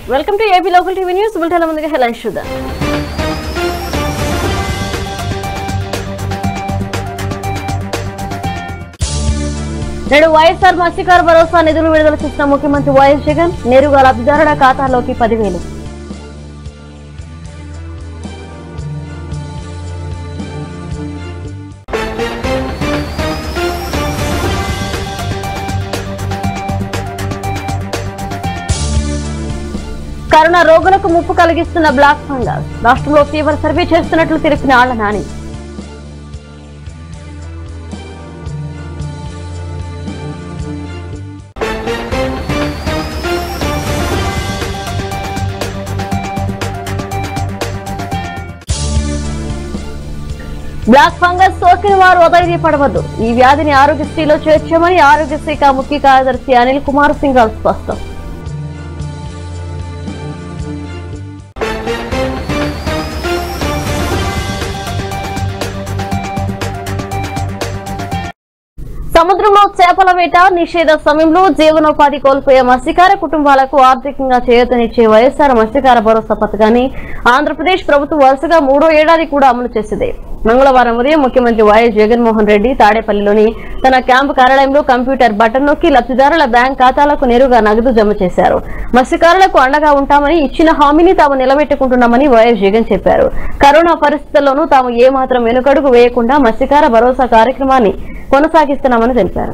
Welcome to AP local TV news bulletin ముందుగా headline చూద్దాం నేడు వైఎస్ఆర్ మత్స్యకార భరోసా నిధులు విడుదల చేసిన ముఖ్యమంత్రి వైఎస్ జగన్ నేరుగా లబ్ధిదారుల ఖాతాలోకి పదివేలు కరోనా రోగులకు ముప్పు కలిగిస్తున్న బ్లాక్ ఫంగస్ రాష్ట్రంలో తీవ్ర సర్వే చేస్తున్నట్లు తెలిపిన ఆళ్ల నాని బ్లాక్ ఫంగస్ సోకిన వారు పడవద్దు ఈ వ్యాధిని ఆరోగ్యశ్రీలో చేర్చామని ఆరోగ్య శాఖ ముఖ్య కార్యదర్శి అనిల్ కుమార్ సింగ్ స్పష్టం సముద్రంలో చేపల వేట నిషేధ సమయంలో జీవనోపాధి కోల్పోయే మత్స్యకార కుటుంబాలకు ఆర్థికంగా చేయూతనిచ్చే వైఎస్ఆర్ మత్స్యకార భరోసా పథకాన్ని ఆంధ్రప్రదేశ్ ప్రభుత్వం వరుసగా మూడో ఏడాది కూడా అమలు చేసింది మంగళవారం ఉదయం ముఖ్యమంత్రి వైఎస్ జగన్మోహన్ రెడ్డి తాడేపల్లిలోని తన క్యాంపు కార్యాలయంలో కంప్యూటర్ బటన్ నొక్కి లబ్ధిదారుల బ్యాంక్ ఖాతాలకు నేరుగా నగదు జమ చేశారు మత్స్యకారులకు అండగా ఉంటామని ఇచ్చిన హామీని తాము నిలబెట్టుకుంటున్నామని వైఎస్ జగన్ చెప్పారు కరోనా పరిస్థితుల్లోనూ తాము ఏమాత్రం వెనుకడుగు వేయకుండా మత్స్యకార భరోసా కార్యక్రమాన్ని కొనసాగిస్తున్నామని తెలిపారు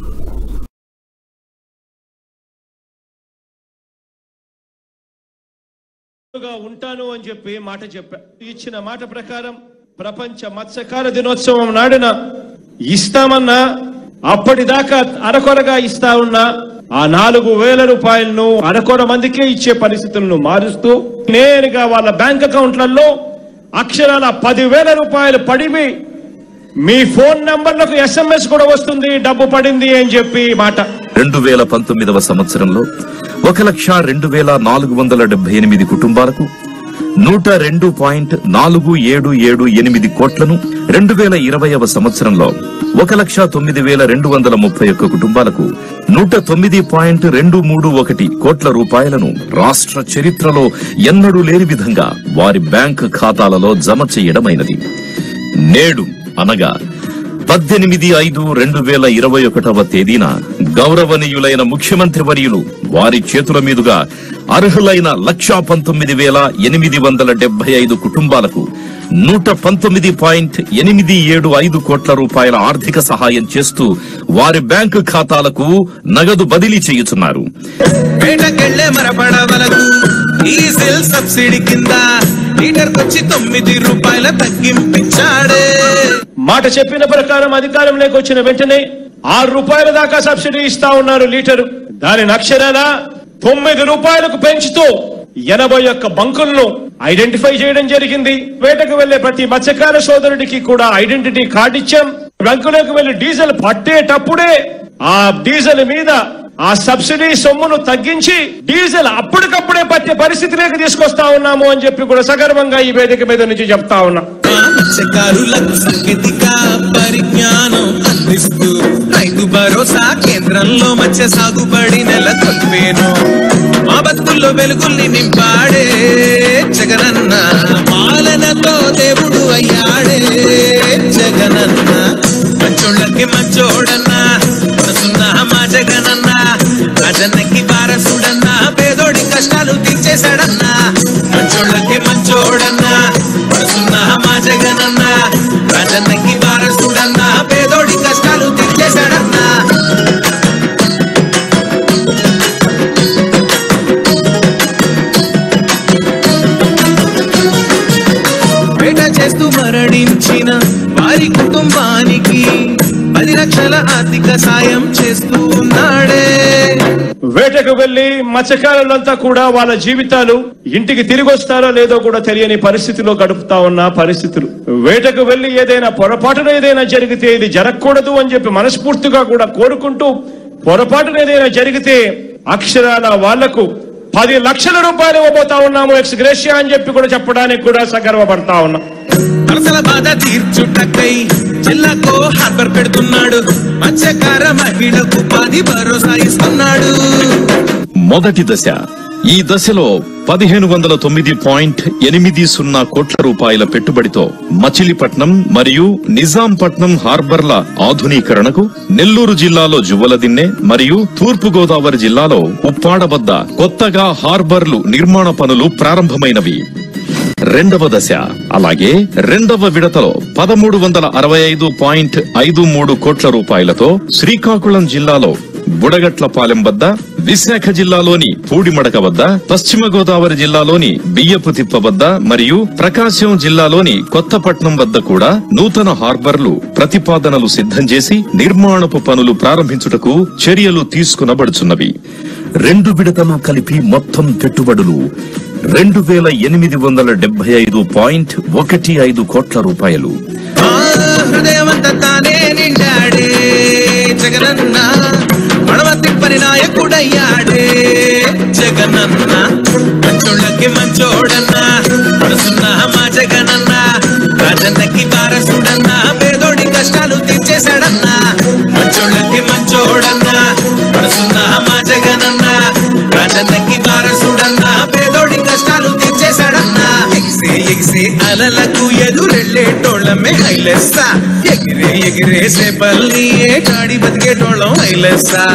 గా ఉంటాను అని చెప్పి మాట చెప్పా ఇచ్చిన మాట ప్రకారం ప్రపంచ మత్స్యకార దినోత్సవం నాడున ఇస్తామన్నా అప్పటిదాకా అరకొరగా ఇస్తా ఉన్నా ఆ నాలుగు వేల రూపాయలను అరకొర మందికే ఇచ్చే పరిస్థితులను మారుస్తూ నేరుగా వాళ్ళ బ్యాంక్ అకౌంట్లలో అక్షరాల పదివేల రూపాయలు పడివి మీ ఫోన్ నంబర్లకు ఎస్ఎంఎస్ కూడా వస్తుంది డబ్బు పడింది అని చెప్పి మాట రెండు వేల పంతొమ్మిదవ సంవత్సరంలో ఒక లక్ష రెండు వేల నాలుగు వందల డెబ్బై ఎనిమిది కుటుంబాలకు నూట రెండు పాయింట్ నాలుగు ఏడు ఏడు ఎనిమిది కోట్లను రెండు వేల ఇరవైవ సంవత్సరంలో ఒక లక్ష తొమ్మిది వేల రెండు వందల ముప్పై ఒక్క కుటుంబాలకు నూట తొమ్మిది పాయింట్ రెండు మూడు ఒకటి కోట్ల రూపాయలను రాష్ట్ర చరిత్రలో ఎన్నడూ లేని విధంగా వారి బ్యాంక్ ఖాతాలలో జమ చేయడమైనది నేడు అనగా పద్దెనిమిది ఐదు రెండు వేల ఇరవై ఒకటవ తేదీన గౌరవనీయులైన ముఖ్యమంత్రి వర్యులు వారి చేతుల మీదుగా అర్హులైన లక్షా పంతొమ్మిది వేల ఎనిమిది వందల డెబ్బై ఐదు కుటుంబాలకు నూట పంతొమ్మిది పాయింట్ ఎనిమిది ఏడు ఐదు కోట్ల రూపాయల ఆర్థిక సహాయం చేస్తూ వారి బ్యాంకు ఖాతాలకు నగదు బదిలీ చేయుచున్నారు వేటకెళ్లే మరపడవలకు డీజిల్ సబ్సిడీ కింద లీటర్కొచ్చి తొమ్మిది రూపాయల తగ్గింపించాడే మాట చెప్పిన ప్రకారం అధికారంలోకి వచ్చిన వెంటనే ఆరు రూపాయల దాకా సబ్సిడీ ఇస్తా ఉన్నారు లీటరు దాని అక్షరాల తొమ్మిది రూపాయలకు పెంచుతూ ఎనభై ఒక్క బంకులను ఐడెంటిఫై చేయడం జరిగింది వేటకు వెళ్లే ప్రతి మత్స్యకార సోదరుడికి కూడా ఐడెంటిటీ కార్డు ఇచ్చాం బంకులోకి వెళ్లి డీజిల్ పట్టేటప్పుడే ఆ డీజిల్ మీద ఆ సబ్సిడీ సొమ్మును తగ్గించి డీజిల్ అప్పటికప్పుడే పట్టే పరిస్థితిలోకి తీసుకొస్తా ఉన్నాము అని చెప్పి కూడా సగర్వంగా ఈ వేదిక మీద నుంచి చెప్తా ఉన్నా మత్స్యకారులకు సాంకేతిక పరిజ్ఞానం అందిస్తూ రైతు భరోసా కేంద్రంలో మత్స్య సాగుబడి నెలకొల్పేను మా బతుకుల్లో వెలుగుల్ని నింపాడే జగనన్న పాలనతో దేవుడు అయ్యాడే జగనన్న మంచోళ్ళకి మంచోడన్నా మనసున్న మా జగనన్న రాజన్నకి వారసుడన్నా పేదోడి కష్టాలు తీర్చేశాడన్నా మంచోళ్ళకి మంచోడన్నా మనసున్న మా జగనన్న రాజన్నకి వారసుడన్నా పేదోడి కష్టాలు తీర్చేశాడన్నా వేట చేస్తూ మరణించిన వారి కుటుంబానికి పది లక్షల ఆర్థిక సాయం చేస్తూ ఉన్నాడే వేటకు వెళ్లి మత్స్యకారులంతా కూడా వాళ్ళ జీవితాలు ఇంటికి తిరిగి వస్తారో లేదో కూడా తెలియని పరిస్థితిలో గడుపుతా ఉన్న పరిస్థితులు వేటకు వెళ్లి ఏదైనా పొరపాటున ఏదైనా జరిగితే ఇది జరగకూడదు అని చెప్పి మనస్ఫూర్తిగా కూడా కోరుకుంటూ పొరపాటున ఏదైనా జరిగితే అక్షరాల వాళ్లకు పది లక్షల రూపాయలు ఇవ్వబోతా ఉన్నాము ఎక్స్ గ్రేషియా అని చెప్పి కూడా చెప్పడానికి కూడా సగర్వపడతా ఉన్నాం వలసల బాధ తీర్చుటకై జిల్లాకో హార్బర్ పెడుతున్నాడు మత్స్యకార మహిళకు ఉపాధి భరోసా ఇస్తున్నాడు మొదటి దశ ఈ దశలో పదిహేను వందల తొమ్మిది పాయింట్ ఎనిమిది సున్నా కోట్ల రూపాయల పెట్టుబడితో మచిలీపట్నం మరియు నిజాంపట్నం హార్బర్ల ఆధునీకరణకు నెల్లూరు జిల్లాలో జువ్వలదిన్నె మరియు తూర్పు గోదావరి జిల్లాలో ఉప్పాడ వద్ద కొత్తగా హార్బర్లు నిర్మాణ పనులు ప్రారంభమైనవి రెండవ దశ అలాగే రెండవ విడతలో పదమూడు వందల అరవై ఐదు పాయింట్ ఐదు మూడు కోట్ల రూపాయలతో శ్రీకాకుళం జిల్లాలో బుడగట్లపాలెం వద్ద విశాఖ జిల్లాలోని పూడిమడక వద్ద పశ్చిమ గోదావరి జిల్లాలోని బియ్యపు తిప్ప వద్ద మరియు ప్రకాశం జిల్లాలోని కొత్తపట్నం వద్ద కూడా నూతన హార్బర్లు ప్రతిపాదనలు సిద్ధం చేసి నిర్మాణపు పనులు ప్రారంభించుటకు చర్యలు తీసుకునబడుచున్నవి రెండు విడతలు కలిపి మొత్తం పెట్టుబడులు రెండు వేల ఎనిమిది వందల డెబ్బై ఐదు పాయింట్ ఒకటి ఐదు కోట్ల రూపాయలు ఆ హృదయమంత తానే నిండాడే జగనన్న పడవ తిప్పని నాయకుడయ్యాడే జగనన్న మంచోళ్ళకి మంచోడన్న పడుతున్న మా జగనన్న రాజన్నకి వారసుడన్న పేదోడి కష్టాలు తీర్చేశాడన్న మంచోళ్ళకి మంచోడన్న పడుతున్న మా జగనన్న రాజన్నకి వారసుడన్న పేదోడి కష్టాలు తీర్చేశాడన్న ఎగిసే ఎగిసే అలలకు ఎదురెళ్ళేటోళ్ళమే హైలెస్సా ఎగిరే ఎగిరే సేపల్ని కాడి బతికేటోళ్ళం హైలెస్సా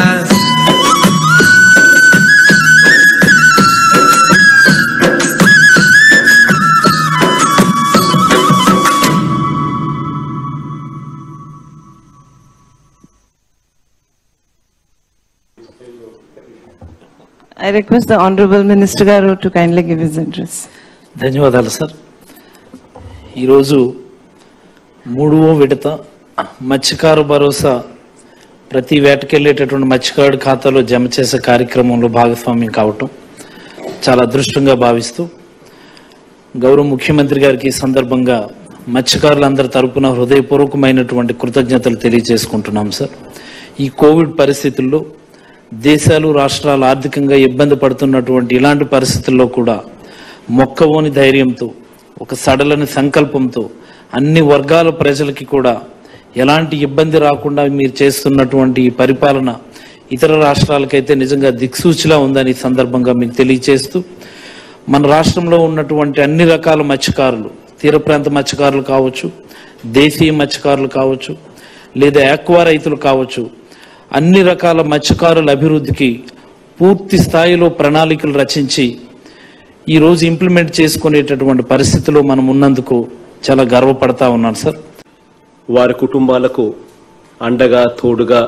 I request the Honorable Minister Garu to kindly give his address. ధన్యవాదాలు సార్ ఈరోజు మూడవ విడత మత్స్యకారు భరోసా ప్రతి వేటకెళ్ళేటటువంటి మత్స్యకారుడి ఖాతాలో జమ చేసే కార్యక్రమంలో భాగస్వామ్యం కావటం చాలా అదృష్టంగా భావిస్తూ గౌరవ ముఖ్యమంత్రి గారికి ఈ సందర్భంగా మత్స్యకారులందరి తరపున హృదయపూర్వకమైనటువంటి కృతజ్ఞతలు తెలియజేసుకుంటున్నాం సార్ ఈ కోవిడ్ పరిస్థితుల్లో దేశాలు రాష్ట్రాలు ఆర్థికంగా ఇబ్బంది పడుతున్నటువంటి ఇలాంటి పరిస్థితుల్లో కూడా మొక్కవోని ధైర్యంతో ఒక సడలని సంకల్పంతో అన్ని వర్గాల ప్రజలకి కూడా ఎలాంటి ఇబ్బంది రాకుండా మీరు చేస్తున్నటువంటి ఈ పరిపాలన ఇతర రాష్ట్రాలకైతే నిజంగా దిక్సూచిలా ఉందని ఈ సందర్భంగా మీకు తెలియజేస్తూ మన రాష్ట్రంలో ఉన్నటువంటి అన్ని రకాల మత్స్యకారులు తీర ప్రాంత మత్స్యకారులు కావచ్చు దేశీయ మత్స్యకారులు కావచ్చు లేదా ఆక్వా రైతులు కావచ్చు అన్ని రకాల మత్స్యకారుల అభివృద్ధికి పూర్తి స్థాయిలో ప్రణాళికలు రచించి ఈ రోజు ఇంప్లిమెంట్ చేసుకునేటటువంటి పరిస్థితిలో మనం ఉన్నందుకు చాలా గర్వపడతా ఉన్నాను సార్ వారి కుటుంబాలకు అండగా తోడుగా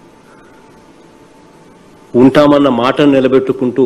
ఉంటామన్న మాటను నిలబెట్టుకుంటూ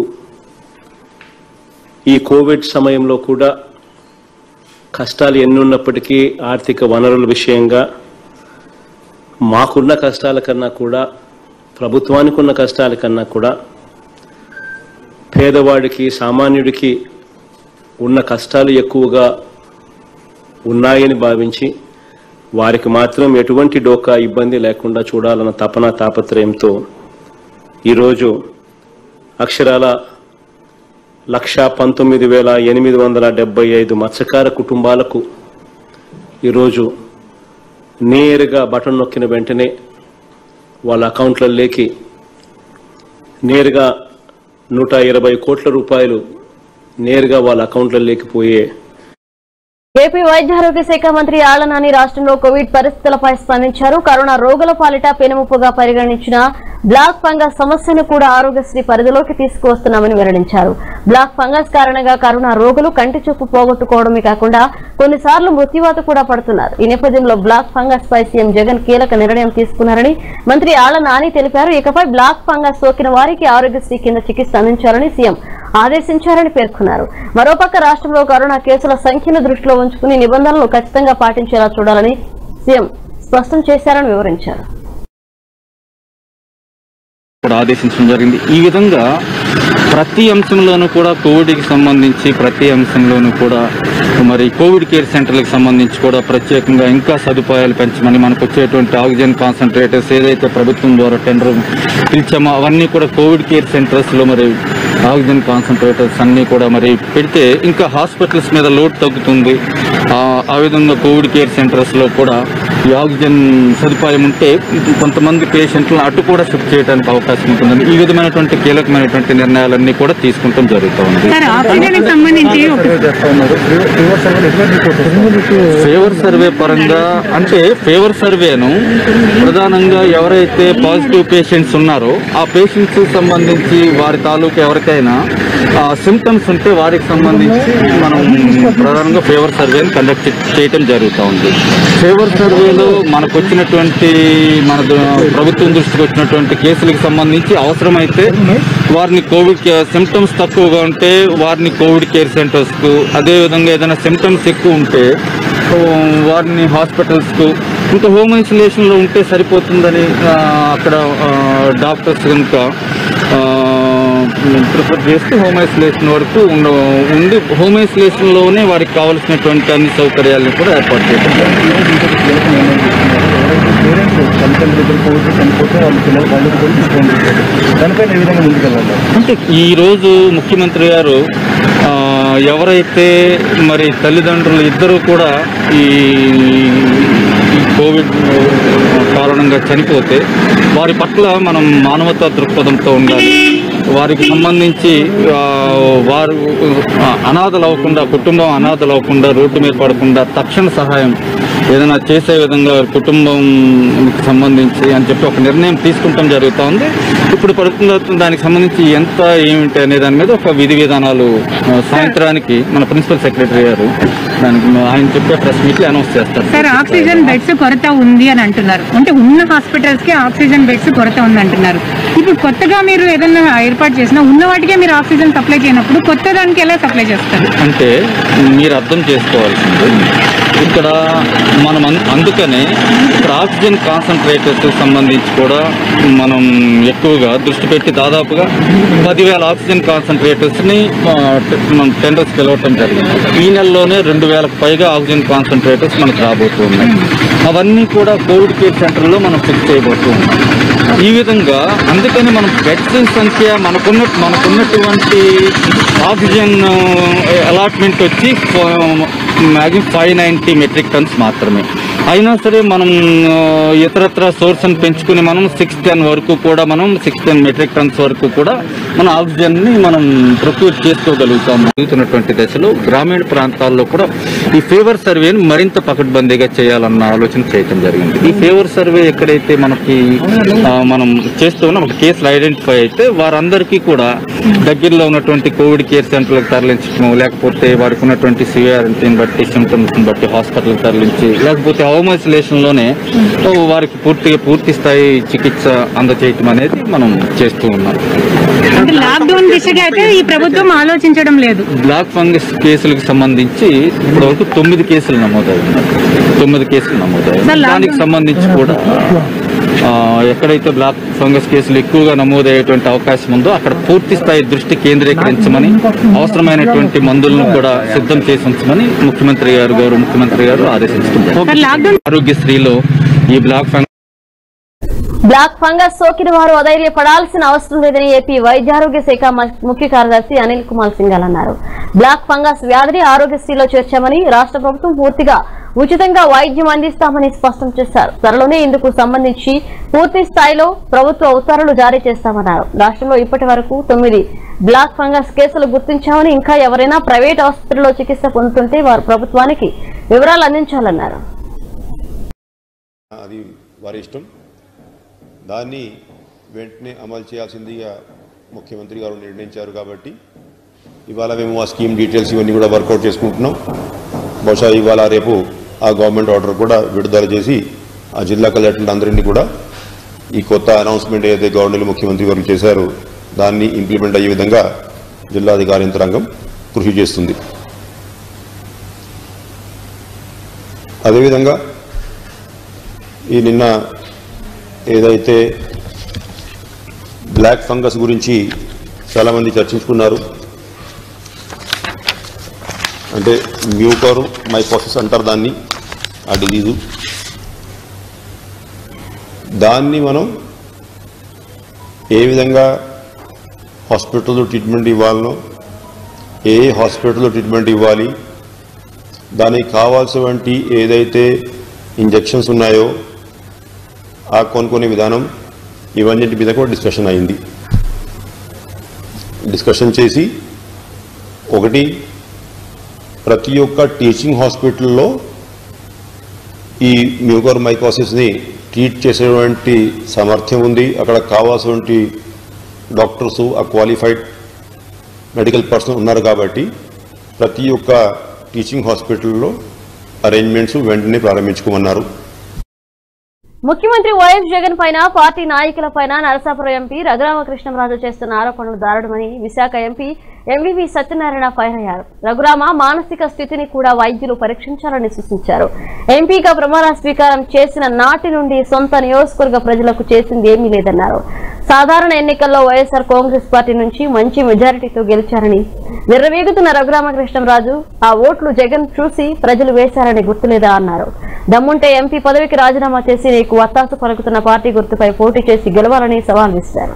ఈ కోవిడ్ సమయంలో కూడా కష్టాలు ఎన్నున్నప్పటికీ ఆర్థిక వనరుల విషయంగా మాకున్న కష్టాల కన్నా కూడా ప్రభుత్వానికి ఉన్న కష్టాల కన్నా కూడా పేదవాడికి సామాన్యుడికి ఉన్న కష్టాలు ఎక్కువగా ఉన్నాయని భావించి వారికి మాత్రం ఎటువంటి డోకా ఇబ్బంది లేకుండా చూడాలన్న తపన తాపత్రయంతో ఈరోజు అక్షరాల లక్ష పంతొమ్మిది వేల ఎనిమిది వందల డెబ్బై ఐదు మత్స్యకార కుటుంబాలకు ఈరోజు నేరుగా బటన్ నొక్కిన వెంటనే వాళ్ళ అకౌంట్లలోకి నేరుగా నూట ఇరవై కోట్ల రూపాయలు నేరుగా వాళ్ళ అకౌంట్లలోకి పోయే ఏపీ వైద్య ఆరోగ్య శాఖ మంత్రి ఆళ్లనాని రాష్ట్రంలో కోవిడ్ పరిస్థితులపై స్పందించారు కరోనా రోగుల పాలిట పెనుముప్పుగా పరిగణించిన బ్లాక్ ఫంగస్ సమస్యను కూడా ఆరోగ్యశ్రీ పరిధిలోకి తీసుకువస్తున్నామని వెల్లడించారు బ్లాక్ ఫంగస్ కారణంగా కరోనా రోగులు కంటి చూపు పోగొట్టుకోవడమే కాకుండా కొన్నిసార్లు మృత్యువాత కూడా పడుతున్నారు ఈ నేపథ్యంలో బ్లాక్ ఫంగస్ పై సీఎం జగన్ కీలక నిర్ణయం తీసుకున్నారని మంత్రి ఆళ్ల నాని తెలిపారు ఇకపై బ్లాక్ ఫంగస్ సోకిన వారికి ఆరోగ్యశ్రీ కింద చికిత్స అందించాలని సీఎం ఆదేశించారని పేర్కొన్నారు మరోపక్క రాష్ట్రంలో కరోనా కేసుల సంఖ్యను దృష్టిలో ఉంచుకుని నిబంధనలు ఖచ్చితంగా పాటించేలా చూడాలని సీఎం స్పష్టం చేశారని వివరించారు కూడా ఆదేశించడం జరిగింది ఈ విధంగా ప్రతి అంశంలోనూ కూడా కోవిడ్కి సంబంధించి ప్రతి అంశంలోనూ కూడా మరి కోవిడ్ కేర్ సెంటర్లకు సంబంధించి కూడా ప్రత్యేకంగా ఇంకా సదుపాయాలు పెంచమని మనకు వచ్చేటువంటి ఆక్సిజన్ కాన్సన్ట్రేటర్స్ ఏదైతే ప్రభుత్వం ద్వారా టెండర్ పిలిచామో అవన్నీ కూడా కోవిడ్ కేర్ సెంటర్స్లో మరి ఆక్సిజన్ కాన్సన్ట్రేటర్స్ అన్నీ కూడా మరి పెడితే ఇంకా హాస్పిటల్స్ మీద లోడ్ తగ్గుతుంది ఆ- ఆ విధంగా కోవిడ్ కేర్ సెంటర్స్లో కూడా ఈ ఆక్సిజన్ సదుపాయం ఉంటే కొంతమంది పేషెంట్లను అటు కూడా షిఫ్ట్ చేయడానికి అవకాశం ఉంటుందని ఈ విధమైనటువంటి కీలకమైనటువంటి నిర్ణయాలన్నీ కూడా తీసుకుంటాం జరుగుతూ ఉంది సార్ ఆక్సిజన్ కి సంబంధించి ఒక ఫేవర్ సర్వే పరంగా అంటే ఫేవర్ సర్వేను ప్రధానంగా ఎవరైతే పాజిటివ్ పేషెంట్స్ ఉన్నారో ఆ పేషెంట్స్ సంబంధించి వారి తాలూకు ఎవరికైనా సిమ్టమ్స్ ఉంటే వారికి సంబంధించి మనం ప్రధానంగా ఫేవర్ సర్వేని కండక్ట్ చేయటం జరుగుతూ ఉంది ఫేవర్ సర్వేలో మనకు వచ్చినటువంటి మన ద- ప్రభుత్వం దృష్టికి వచ్చినటువంటి కేసులకు సంబంధించి అవసరమైతే వారిని కోవిడ్ సిమ్టమ్స్ తక్కువగా ఉంటే వారిని కోవిడ్ కేర్ సెంటర్స్కు అదేవిధంగా ఏదైనా సిమ్టమ్స్ ఎక్కువ ఉంటే ఆ, వారిని హాస్పిటల్స్కు ఇంకా హోమ్ ఐసోలేషన్లో ఉంటే సరిపోతుందని ఆ, అక్కడ డాక్టర్స్ కనుక ప్రిఫర్ చేస్తే హోమ్ ఐసోలేషన్ వరకు ఉండ ఉండి హోమ్ ఐసోలేషన్లోనే వారికి కావాల్సినటువంటి అన్ని సౌకర్యాలను కూడా ఏర్పాటు చేయడం జరిగింది. అంటే ఈ రోజు ముఖ్యమంత్రి గారు ఆ, ఎవరైతే మరి తల్లిదండ్రులు ఇద్దరు కూడా ఈ ఈ కోవిడ్ కారణంగా చనిపోతే వారి పట్ల మనం మానవతా దృక్పథంతో ఉండాలి వారికి సంబంధించి ఆ, వారు ఆ, అనాథలు అవ్వకుండా కుటుంబం అనాథలు అవ్వకుండా రోడ్డు మీద పడకుండా తక్షణ సహాయం ఏదైనా చేసే విధంగా కుటుంబం సంబంధించి అని చెప్పి ఒక నిర్ణయం తీసుకుంటాం జరుగుతూ ఉంది ఇప్పుడు పడుతున్న దానికి సంబంధించి ఎంత ఏమిటి అనే దాని మీద ఒక విధి విధానాలు ఆ, సాయంత్రానికి మన ప్రిన్సిపల్ సెక్రటరీ గారు దానికి ఆయన చెప్పే ప్రెస్ మీట్ అనౌన్స్ చేస్తారు సార్ ఆక్సిజన్ బెడ్స్ కొరత ఉంది అని అంటున్నారు అంటే ఉన్న హాస్పిటల్స్ కి ఆక్సిజన్ బెడ్స్ కొరత ఉంది అంటున్నారు ఇప్పుడు కొత్తగా మీరు ఏదైనా ఏర్పాటు చేసినా ఉన్న వాటికే మీరు ఆక్సిజన్ సప్లై చేయనప్పుడు కొత్త దానికి ఎలా సప్లై చేస్తారు అంటే మీరు అర్థం చేసుకోవాల్సింది ఇక్కడ మనం అన్- అందుకనే ఇక్కడ ఆక్సిజన్ కాన్సన్ట్రేటర్స్ సంబంధించి కూడా మనం ఎక్కువగా దృష్టి పెట్టి దాదాపుగా పదివేల ఆక్సిజన్ కాన్సన్ట్రేటర్స్ని మనం టెండర్స్ పిలవటం జరిగింది ఈ నెలలోనే రెండు వేలకు పైగా ఆక్సిజన్ కాన్సన్ట్రేటర్స్ మనకు రాబోతున్నాయి అవన్నీ కూడా కోవిడ్ కేర్ సెంటర్లో మనం ఫిక్స్ చేయబోతున్నాం ఈ విధంగా అందుకని మనం బెడ్స్ సంఖ్య మనకున్న మనకున్నటువంటి ఆక్సిజన్ అలాట్మెంట్ వచ్చి maximum five ninety metric tons మాత్రమే అయినా సరే మనం ఆ, ఇతరత్ర సోర్స్ని పెంచుకుని మనం సిక్స్ టెన్ వరకు కూడా మనం సిక్స్ టెన్ మెట్రిక్ టన్స్ వరకు కూడా మన ఆక్సిజన్ని మనం ప్రొక్యూర్ చేసుకోగలుగుతాం జరుగుతున్నటువంటి దశలో గ్రామీణ ప్రాంతాల్లో కూడా ఈ ఫేవర్ సర్వేని మరింత పకడ్బందీగా చేయాలన్న ఆలోచన చేయటం జరిగింది ఈ ఫేవర్ సర్వే ఎక్కడైతే మనకి ఆ, మనం చేస్తూ ఉన్నాం ఒక కేసులు ఐడెంటిఫై అయితే వారందరికీ కూడా దగ్గరలో ఉన్నటువంటి కోవిడ్ కేర్ సెంటర్లకు తరలించడం లేకపోతే వారికి ఉన్నటువంటి సివియారిటీని బట్టి సిమ్టమ్స్ బట్టి హాస్పిటల్కి తరలించి లేకపోతే హోమ్ ఐసోలేషన్లోనే వారికి పూర్తిగా పూర్తి స్థాయి చికిత్స అందచేయటం అనేది మనం చేస్తూ ఉన్నాం అంటే లాక్డౌన్ దిశగా అయితే ఈ ప్రభుత్వం ఆలోచించడం లేదు బ్లాక్ ఫంగస్ కేసులకు సంబంధించి ఇప్పటివరకు తొమ్మిది కేసులు నమోదయ్యాయి తొమ్మిది కేసులు నమోదయ్యాయి సార్, లాక్డౌన్- దానికి సంబంధించి కూడా ఆ, ఎక్కడైతే బ్లాక్ ఫంగస్ కేసులు ఎక్కువగా నమోదయ్యేటువంటి అవకాశం ఉందో అక్కడ పూర్తి స్థాయి దృష్టి కేంద్రీకరించమని అవసరమైనటువంటి మందులను కూడా సిద్ధం చేసి ఉంచమని ముఖ్యమంత్రి గారు గౌరవ ముఖ్యమంత్రి గారు సార్ ఆదేశించారు లాక్డౌన్ ఆరోగ్యశ్రీలో ఈ బ్లాక్ ఫంగస్ బ్లాక్ ఫంగస్ సోకిన వారు అధైర్యపడాల్సిన అవసరం లేదని ఏపీ వైద్యారోగ్య శాఖ మ- ముఖ్య కార్యదర్శి అనిల్ కుమార్ సింఘాల్ అన్నారు బ్లాక్ ఫంగస్ వ్యాధిని ఆరోగ్యశ్రీలో చేర్చామని రాష్ట్ర ప్రభుత్వం పూర్తిగా ఉచితంగా వైద్యం అందిస్తామని స్పష్టం చేశారు త్వరలోనే ఇందుకు సంబంధించి పూర్తి స్థాయిలో ప్రభుత్వ ఉత్తర్వులు జారీ చేస్తామన్నారు రాష్ట్రంలో ఇప్పటి వరకు తొమ్మిది బ్లాక్ ఫంగస్ కేసులు గుర్తించామని ఇంకా ఎవరైనా ప్రైవేట్ ఆసుపత్రిలో చికిత్స పొందుతుంటే వారు ప్రభుత్వానికి వివరాలు అందించాలన్నారు అది వారి ఇష్టం దాన్ని వెంటనే అమలు చేయాల్సిందిగా ముఖ్యమంత్రి గారు నిర్ణయించారు కాబట్టి ఇవాళ మేము ఆ స్కీమ్ డీటెయిల్స్ ఇవన్నీ కూడా వర్కౌట్ చేసుకుంటున్నాం బహుశా ఇవాళ రేపు ఆ గవర్నమెంట్ ఆర్డర్ కూడా విడుదల చేసి ఆ జిల్లా కలెక్టర్ అందరినీ కూడా ఈ కొత్త అనౌన్స్మెంట్ ఏదైతే గవర్నర్ ముఖ్యమంత్రి గారు చేశారో దాన్ని ఇంప్లిమెంట్ అయ్యే విధంగా జిల్లాధికార యంత్రాంగం కృషి చేస్తుంది అదేవిధంగా ఈ నిన్న ఏదైతే బ్లాక్ ఫంగస్ గురించి చాలామంది చర్చించుకున్నారు అంటే మ్యూకర్ మైకోసిస్ అంటారు దాన్ని ఆ డిజీజు దాన్ని మనం ఏ విధంగా హాస్పిటల్లో ట్రీట్మెంట్ ఇవ్వాలనో ఏ హాస్పిటల్లో ట్రీట్మెంట్ ఇవ్వాలి దానికి కావాల్సినటువంటి ఏదైతే ఇంజెక్షన్స్ ఉన్నాయో ఆ కొనుక్కునే విధానం ఇవన్నిటి మీద కూడా డిస్కషన్ అయింది డిస్కషన్ చేసి ఒకటి ప్రతి ఒక్క టీచింగ్ హాస్పిటల్లో ఈ మ్యూకర్ మైకోసిస్ని ట్రీట్ చేసేటువంటి సామర్థ్యం ఉంది అక్కడ కావాల్సినటువంటి డాక్టర్స్ ఆ క్వాలిఫైడ్ మెడికల్ పర్సన్ ఉన్నారు కాబట్టి ప్రతి ఒక్క టీచింగ్ హాస్పిటల్లో అరేంజ్మెంట్స్ వెంటనే ప్రారంభించుకోమన్నారు ముఖ్యమంత్రి వైఎస్ జగన్ పైన పార్టీ నాయకుల పైన నరసాపురం ఎంపీ రఘురామకృష్ణంరాజు చేస్తున్న ఆరోపణలు దారుణమని Visakha MP MVV Satyanarayana fire అయ్యారు రఘురామ మానసిక స్థితిని కూడా వైద్యులు పరీక్షించాలని సూచించారు ఎంపీగా ప్రమాణ స్వీకారం చేసిన నాటి నుండి సొంత నియోజకవర్గ ప్రజలకు చేసింది ఏమీ లేదన్నారు సాధారణ ఎన్నికల్లో వైఎస్ఆర్ కాంగ్రెస్ పార్టీ నుంచి మంచి మెజారిటీతో గెలిచారని విర్రవీగుతున్న రఘురామకృష్ణంరాజు ఆ ఓట్లు జగన్ చూసి ప్రజలు వేశారని గుర్తులేదా అన్నారు దమ్ముంటే ఎంపీ పదవికి రాజీనామా చేసి నీకు వత్తాసు పలుకుతున్న పార్టీ గుర్తుపై పోటీ చేసి గెలవాలని సవాల్ విసిరారు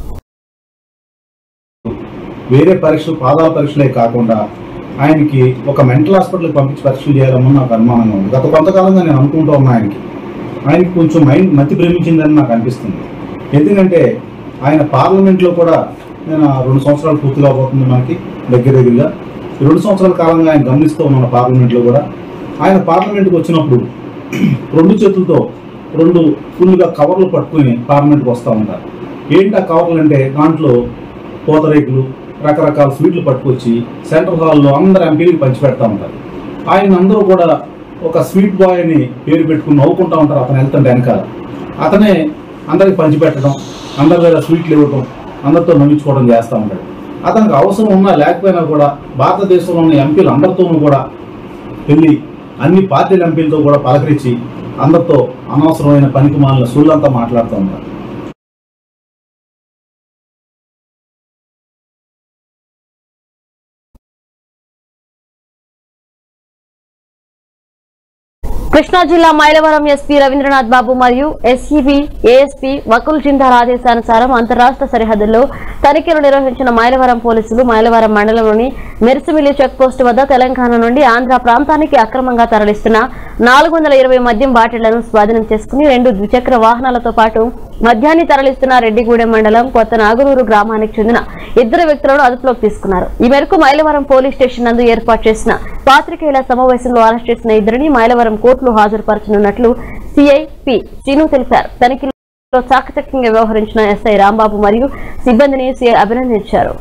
వేరే పరీక్షలు పాదాల పరీక్షలే కాకుండా ఆయనకి ఒక మెంటల్ హాస్పిటల్కి పంపించి పరీక్షలు చేయాలమని నాకు అనుమానంగా ఉంది గత కొంతకాలంగా నేను అనుకుంటూ ఉన్నా ఆయనకి ఆయనకి కొంచెం మైండ్ మతి ప్రేమించిందని నాకు అనిపిస్తుంది ఎందుకంటే ఆయన పార్లమెంట్లో కూడా నేను ఆ రెండు సంవత్సరాలు పూర్తిగా పోతుంది మనకి దగ్గర దగ్గరగా ఈ రెండు సంవత్సరాల కాలంగా ఆయన గమనిస్తూ ఉన్నాను పార్లమెంట్లో కూడా ఆయన పార్లమెంట్కి వచ్చినప్పుడు రెండు చేతులతో రెండు ఫుల్గా కవర్లు పట్టుకుని పార్లమెంట్కి వస్తూ ఉంటారు ఏంటి ఆ కవర్లు అంటే దాంట్లో పూతరేకులు రకరకాల స్వీట్లు పట్టుకొచ్చి సెంట్రల్ హాల్లో అందరు ఎంపీలకి పంచిపెడతా ఉంటారు ఆయన అందరూ కూడా ఒక స్వీట్ బాయ్ అని పేరు పెట్టుకుని నవ్వుకుంటా ఉంటారు అతను వెళ్తుంటే వెనకాల అతనే అందరికి పంచిపెట్టడం అందరి దగ్గర స్వీట్లు ఇవ్వటం అందరితో నవ్వించుకోవడం చేస్తూ ఉంటాడు అతనికి అవసరం ఉన్నా లేకపోయినా కూడా భారతదేశంలో ఉన్న ఎంపీలు అందరితోనూ కూడా వెళ్ళి అన్ని పార్టీల ఎంపీలతో కూడా పలకరించి అందరితో అనవసరమైన పనికి మాలిన సూళ్ళంతా మాట్లాడుతూ ఉంటారు కృష్ణా జిల్లా మైలవరం ఎస్పీ రవీంద్రనాథ్ బాబు మరియు ఎస్ఈబి ఏఎస్పీ వకుల్ జిందాల్ ఆదేశానుసారం అంతరాష్ట్ర సరిహద్దుల్లో తనిఖీలు నిర్వహించిన మైలవరం పోలీసులు మైలవరం మండలంలోని మెర్సిమిల్లి చెక్ పోస్టు వద్ద తెలంగాణ నుండి ఆంధ్ర ప్రాంతానికి అక్రమంగా తరలిస్తున్న నాలుగు వందల ఇరవై మద్యం బాటిళ్లను స్వాధీనం చేసుకుని రెండు ద్విచక్ర వాహనాలతో పాటు మద్యాన్ని తరలిస్తున్న రెడ్డిగూడెం మండలం కొత్త నాగునూరు గ్రామానికి చెందిన ఇద్దరు వ్యక్తులను అదుపులోకి తీసుకున్నారు ఈ మేరకు మైలవరం పోలీస్ స్టేషన్ నందు ఏర్పాటు చేసిన పాత్రికేయుల సమావేశంలో అరెస్ట్ చేసిన ఇద్దరిని మైలవరం కోర్టులో హాజరుపరచనున్నట్లు సిఐ పి శ్రీను తెలిపారు తనిఖీలో చాకచక్యంగా వ్యవహరించిన ఎస్ఐ రాంబాబు మరియు సిబ్బందిని సిఐ అభినందించారు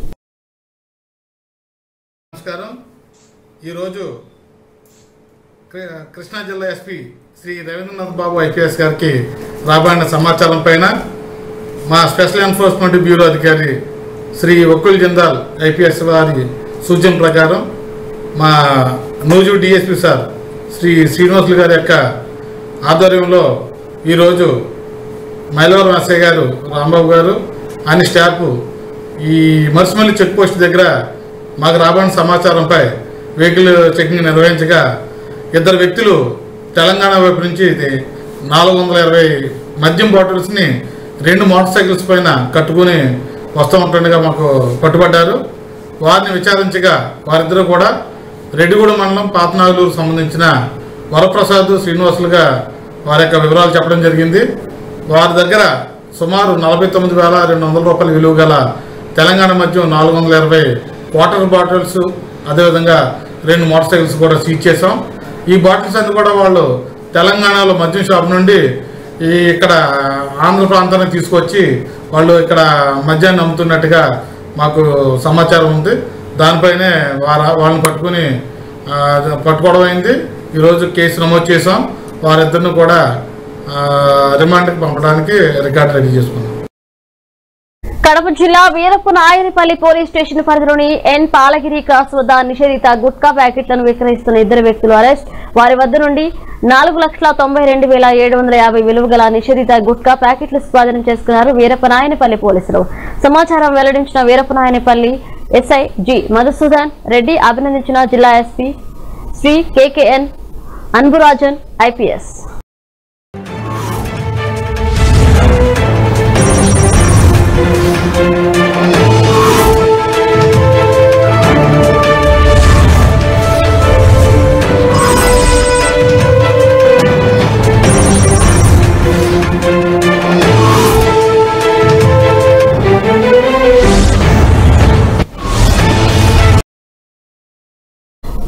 నమస్కారం ఈరోజు కృ- కృష్ణా జిల్లా ఎస్పీ శ్రీ రవీంద్రనాథ్ బాబు ఐపీఎస్ గారికి రాబడిన సమాచారం పైన మా స్పెషల్ ఎన్ఫోర్స్మెంట్ బ్యూరో అధికారి శ్రీ ఒక్కుల్ జిందాల్ ఐపీఎస్ వారి సూచన ప్రకారం మా నూజు డిఎస్పీ సార్ శ్రీ శ్రీనివాసులు గారి యొక్క ఆధ్వర్యంలో ఈరోజు మైలవరం ఎస్ఐ గారు రాంబాబు గారు అన్ని స్టాఫ్ ఈ మరుసమల్లి చెక్ పోస్ట్ దగ్గర మాకు రాబడిన సమాచారంపై వెహికల్ చెకింగ్ నిర్వహించగా ఇద్దరు వ్యక్తులు తెలంగాణ వైపు నుంచి ఇది నాలుగు వందల ఇరవై మద్యం బాటిల్స్ని రెండు మోటార్ సైకిల్స్ పైన కట్టుకుని వస్తూ ఉంటుండగా మాకు పట్టుబడ్డారు వారిని విచారించగా వారిద్దరూ కూడా రెడ్డిగూడ మండలం పాతనాగులూరు సంబంధించిన వరప్రసాద్ శ్రీనివాసులుగా వారి యొక్క వివరాలు చెప్పడం జరిగింది వారి దగ్గర సుమారు నలభై తొమ్మిది వేల రెండు వందల రూపాయల విలువ గల తెలంగాణ మద్యం నాలుగు వందల ఇరవై వాటర్ బాటిల్స్ అదేవిధంగా రెండు మోటార్ సైకిల్స్ కూడా సీజ్ చేసాం ఈ బాటిల్స్ అన్ని కూడా వాళ్ళు తెలంగాణలో మద్యం షాప్ నుండి ఈ ఇక్కడ ఆంధ్ర ప్రాంతానికి తీసుకొచ్చి వాళ్ళు ఇక్కడ మద్యాన్ని అమ్ముతున్నట్టుగా మాకు సమాచారం ఉంది దానిపైనే వార వాళ్ళని పట్టుకుని ఆ, పట్టుకోవడం అయింది ఈరోజు కేసు నమోదు చేసాం వారిద్దరిని కూడా ఆ, రిమాండ్కి పంపడానికి రికార్డు రెడీ చేసుకున్నాం కడప జిల్లా వీరప్ప నాయనిపల్లి పోలీస్ స్టేషన్ పరిధిలోని ఎన్ పాలగిరి క్రాస్ వద్ద నిషేధిత గుట్కా ప్యాకెట్లను విక్రయిస్తున్న ఇద్దరు వ్యక్తులు అరెస్ట్ వారి వద్ద నుండి నాలుగు లక్షల తొంభై రెండు వేల ఏడు వందల యాభై విలువ గల నిషేధిత గుట్కా ప్యాకెట్లు స్వాధీనం చేసుకున్నారు వీరప్ప నాయనిపల్లి పోలీసులు సమాచారం వెల్లడించిన వీరప్ప నాయనిపల్లి ఎస్ఐ జి మధుసూదన్ రెడ్డి అభినందించిన జిల్లా SP Shri KKN Anburajan IPS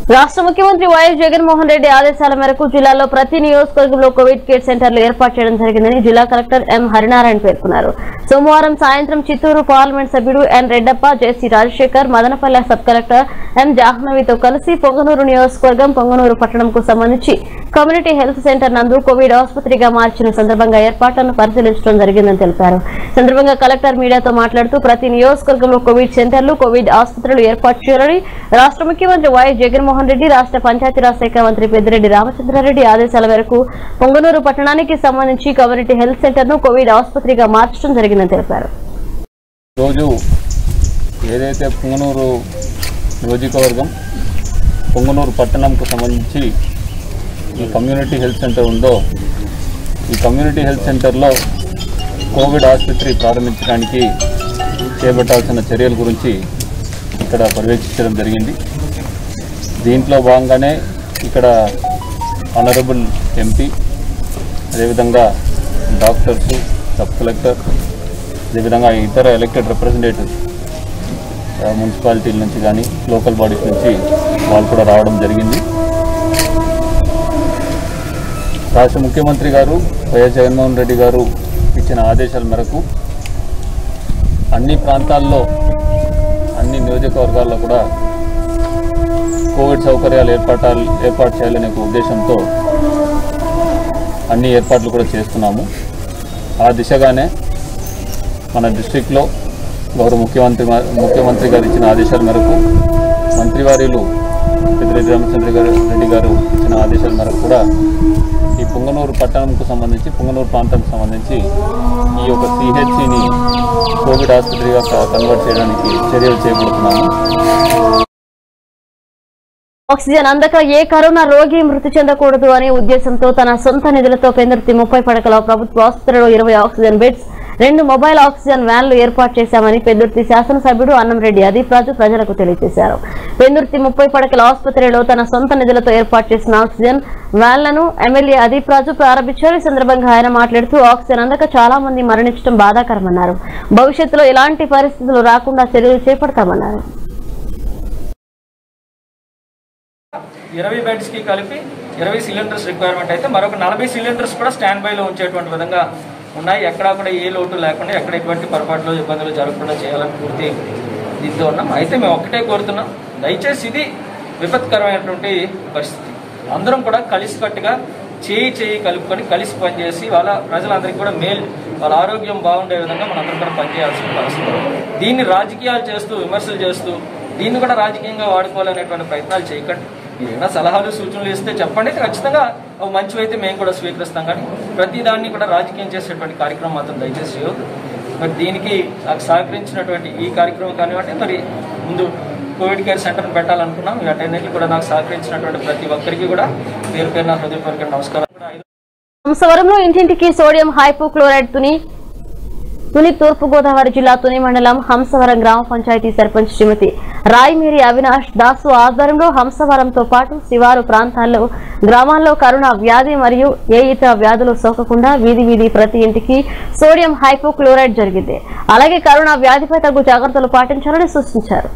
రాష్ట్ర ముఖ్యమంత్రి వైఎస్ జగన్మోహన్ రెడ్డి ఆదేశాల మేరకు జిల్లాలో ప్రతి నియోజకవర్గంలో కోవిడ్ కేర్ సెంటర్లు ఏర్పాటు చేయడం జరిగిందని జిల్లా కలెక్టర్ ఎం హరినారాయణ పేర్కొన్నారు సోమవారం సాయంత్రం చిత్తూరు పార్లమెంట్ సభ్యుడు N Reddappa JC Rajasekhar Madanapalle sub collector M జాహ్నవితో కలిసి పొంగనూరు నియోజకవర్గం పొంగనూరు పట్టణంకు సంబంధించి కమ్యూనిటీ హెల్త్ సెంటర్ నందు కోవిడ్ ఆసుపత్రిగా మార్చిన సందర్భంగా ఏర్పాట్లను పరిశీలించడం జరిగిందని తెలిపారు సందర్భంగా కలెక్టర్ మీడియాతో మాట్లాడుతూ ప్రతి నియోజకవర్గంలో కోవిడ్ సెంటర్లు కోవిడ్ ఆసుపత్రులు ఏర్పాటు చేయాలని రాష్ట్ర ముఖ్యమంత్రి వైఎస్ జగన్మోహన్ రెడ్డి రాష్ట్ర పంచాయతీరాజ్ శాఖ మంత్రి పెద్దిరెడ్డి రామచంద్రారెడ్డి ఆదేశాల మేరకు పొంగనూరు పట్టణానికి సంబంధించి కమ్యూనిటీ హెల్త్ సెంటర్ ను కోవిడ్ ఆసుపత్రిగా మార్చడం జరిగిందని తెలిపారు రోజు ఏదైతే పుంగనూరు నియోజకవర్గం పొంగనూరు పట్టణంకు సంబంధించి ఈ కమ్యూనిటీ హెల్త్ సెంటర్ ఉందో ఈ కమ్యూనిటీ హెల్త్ సెంటర్లో కోవిడ్ ఆసుపత్రి ప్రారంభించడానికి చేపట్టాల్సిన చర్యల గురించి ఇక్కడ పర్యవేక్షించడం జరిగింది దీంట్లో భాగంగానే ఇక్కడ ఆనరబుల్ ఎంపీ అదేవిధంగా డాక్టర్స్ సబ్ కలెక్టర్ అదేవిధంగా ఇతర ఎలక్టెడ్ రిప్రజెంటేటివ్ మున్సిపాలిటీల నుంచి కానీ లోకల్ బాడీస్ నుంచి వాళ్ళు కూడా రావడం జరిగింది రాష్ట్ర ముఖ్యమంత్రి గారు వైఎస్ జగన్మోహన్ రెడ్డి గారు ఇచ్చిన ఆదేశాల మేరకు అన్ని ప్రాంతాల్లో అన్ని నియోజకవర్గాల్లో కూడా కోవిడ్ సౌకర్యాలు ఏర్పాటు ఏర్పాటు చేయాలనే ఒక ఉద్దేశంతో అన్ని ఏర్పాట్లు కూడా చేస్తున్నాము ఆ దిశగానే మన డిస్టిక్లో గౌరవ ముఖ్యమంత్రి మ- ముఖ్యమంత్రి గారు ఇచ్చిన ఆదేశాల మేరకు మంత్రివారీలు పెద్దిరెడ్డి రామచంద్ర గారు రెడ్డి గారు ఇచ్చిన ఆదేశాల మేరకు కూడా ఈ పుంగనూరు పట్టణంకు సంబంధించి పుంగనూరు ప్రాంతానికి సంబంధించి ఈ యొక్క సిహెచ్సిని కోవిడ్ ఆసుపత్రిగా క- కన్వర్ట్ చేయడానికి చర్యలు చేపడుతున్నాము ఆక్సిజన్ అందక ఏ కరోనా రోగి మృతి చెందకూడదు అనే ఉద్దేశంతో తన సొంత నిధులతో పెందుర్తి ముప్పై పడకల ప్రభుత్వ ఆసుపత్రిలో ఇరవై ఆక్సిజన్ బెడ్స్ రెండు మొబైల్ ఆక్సిజన్ వ్యాన్లు ఏర్పాటు చేశామని పెందుర్తి శాసనసభ్యుడు అన్నంరెడ్డి అదీప్ రాజు ప్రజలకు తెలియజేశారు పెందుర్తి ముప్పై పడకల ఆసుపత్రిలో తన సొంత నిధులతో ఏర్పాటు చేసిన ఆక్సిజన్ వ్యాన్లను ఎమ్మెల్యే అదీప్ రాజు ప్రారంభించారు ఈ సందర్భంగా ఆయన మాట్లాడుతూ ఆక్సిజన్ అందక చాలా మంది మరణించడం బాధాకరమన్నారు భవిష్యత్తులో ఎలాంటి పరిస్థితులు రాకుండా చర్యలు చేపడతామన్నారు ఇరవై బెడ్స్కి కలిపి ఇరవై సిలిండర్స్ రిక్వైర్మెంట్ అయితే మరొక నలభై సిలిండర్స్ కూడా స్టాండ్ బైలో ఉంచేటువంటి విధంగా ఉన్నాయి ఎక్కడా కూడా ఏ లోటు లేకుండా ఎక్కడ ఎటువంటి పొరపాట్లు ఇబ్బందులు జరగకుండా చేయాలని పూర్తి దీంతో ఉన్నాం అయితే మేము ఒక్కటే కోరుతున్నాం దయచేసి ఇది విపత్కరమైనటువంటి పరిస్థితి అందరం కూడా కలిసికట్టుగా చేయి చేయి కలుపుకొని కలిసి పనిచేసి వాళ్ళ ప్రజలందరికీ కూడా మేలు వాళ్ళ ఆరోగ్యం బాగుండే విధంగా మనందరం కూడా పనిచేయాల్సిన పరిస్థితి దీన్ని రాజకీయాలు చేస్తూ విమర్శలు చేస్తూ దీన్ని కూడా రాజకీయంగా వాడుకోవాలనేటువంటి ప్రయత్నాలు చేయకండి మీరు ఏమైనా సలహాలు సూచనలు ఇస్తే చెప్పండి ఖచ్చితంగా అవి మంచివైతే మేము కూడా స్వీకరిస్తాం కానీ ప్రతి దాన్ని కూడా రాజకీయం చేసేటువంటి కార్యక్రమం మాత్రం దయచేసి చేయవద్దు మరి దీనికి నాకు సహకరించినటువంటి ఈ కార్యక్రమం కానివ్వండి మరి ముందు కోవిడ్ కేర్ సెంటర్ని పెట్టాలనుకున్నాం వీటన్నిటిని కూడా నాకు సహకరించినటువంటి ప్రతి ఒక్కరికి కూడా పేరు పేరున హృదయపూర్వక నమస్కారం కూడా హంసవరంలో ఇంటింటికి సోడియం హైపోక్లోరైడ్ తుని తుని తూర్పు గోదావరి జిల్లా తుని మండలం హంసవరం గ్రామ పంచాయతీ సర్పంచ్ శ్రీమతి రాయిమేరి అవినాష్ దాసు ఆధ్వర్యంలో హంసవరంతో పాటు శివారు ప్రాంతాల్లో గ్రామాల్లో కరోనా వ్యాధి మరియు ఏ ఇతర వ్యాధులు సోకకుండా వీధి వీధి ప్రతి ఇంటికి సోడియం హైపోక్లోరైడ్ జరిగింది అలాగే కరోనా వ్యాధిపై తగు జాగ్రత్తలు పాటించాలని సూచించారు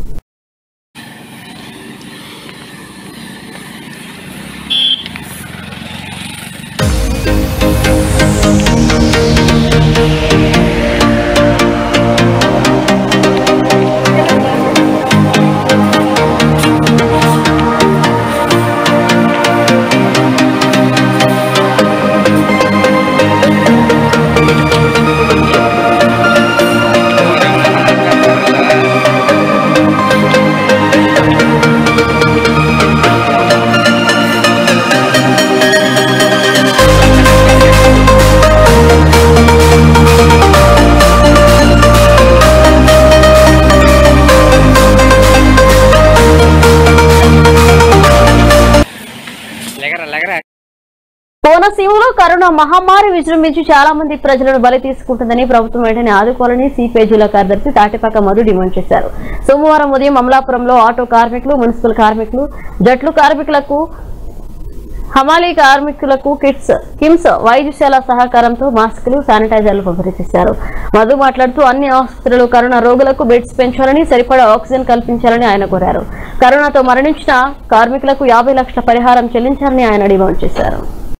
కోనసీమలో కరోనా మహమ్మారి విజృంభించి చాలా మంది ప్రజలను బలి తీసుకుంటుందని ప్రభుత్వం వెంటనే ఆదుకోవాలని సిపిఐ జిల్లా కార్యదర్శి తాటిపాక మధు డిమాండ్ చేశారు సోమవారం ఉదయం అమలాపురంలో ఆటో కార్మికులు మున్సిపల్ కార్మికులు జట్లు కార్మికులకు హమాలీ కార్మికులకు కిట్స్ కిమ్స్ వైద్యశాల సహకారంతో మాస్కులు శానిటైజర్లు పంపిణీ చేశారు మధు మాట్లాడుతూ అన్ని ఆసుపత్రులు కరోనా రోగులకు బెడ్స్ పెంచాలని సరిపడా ఆక్సిజన్ కల్పించాలని ఆయన కోరారు కరోనాతో మరణించిన కార్మికులకు యాభై లక్షల పరిహారం చెల్లించాలని ఆయన డిమాండ్ చేశారు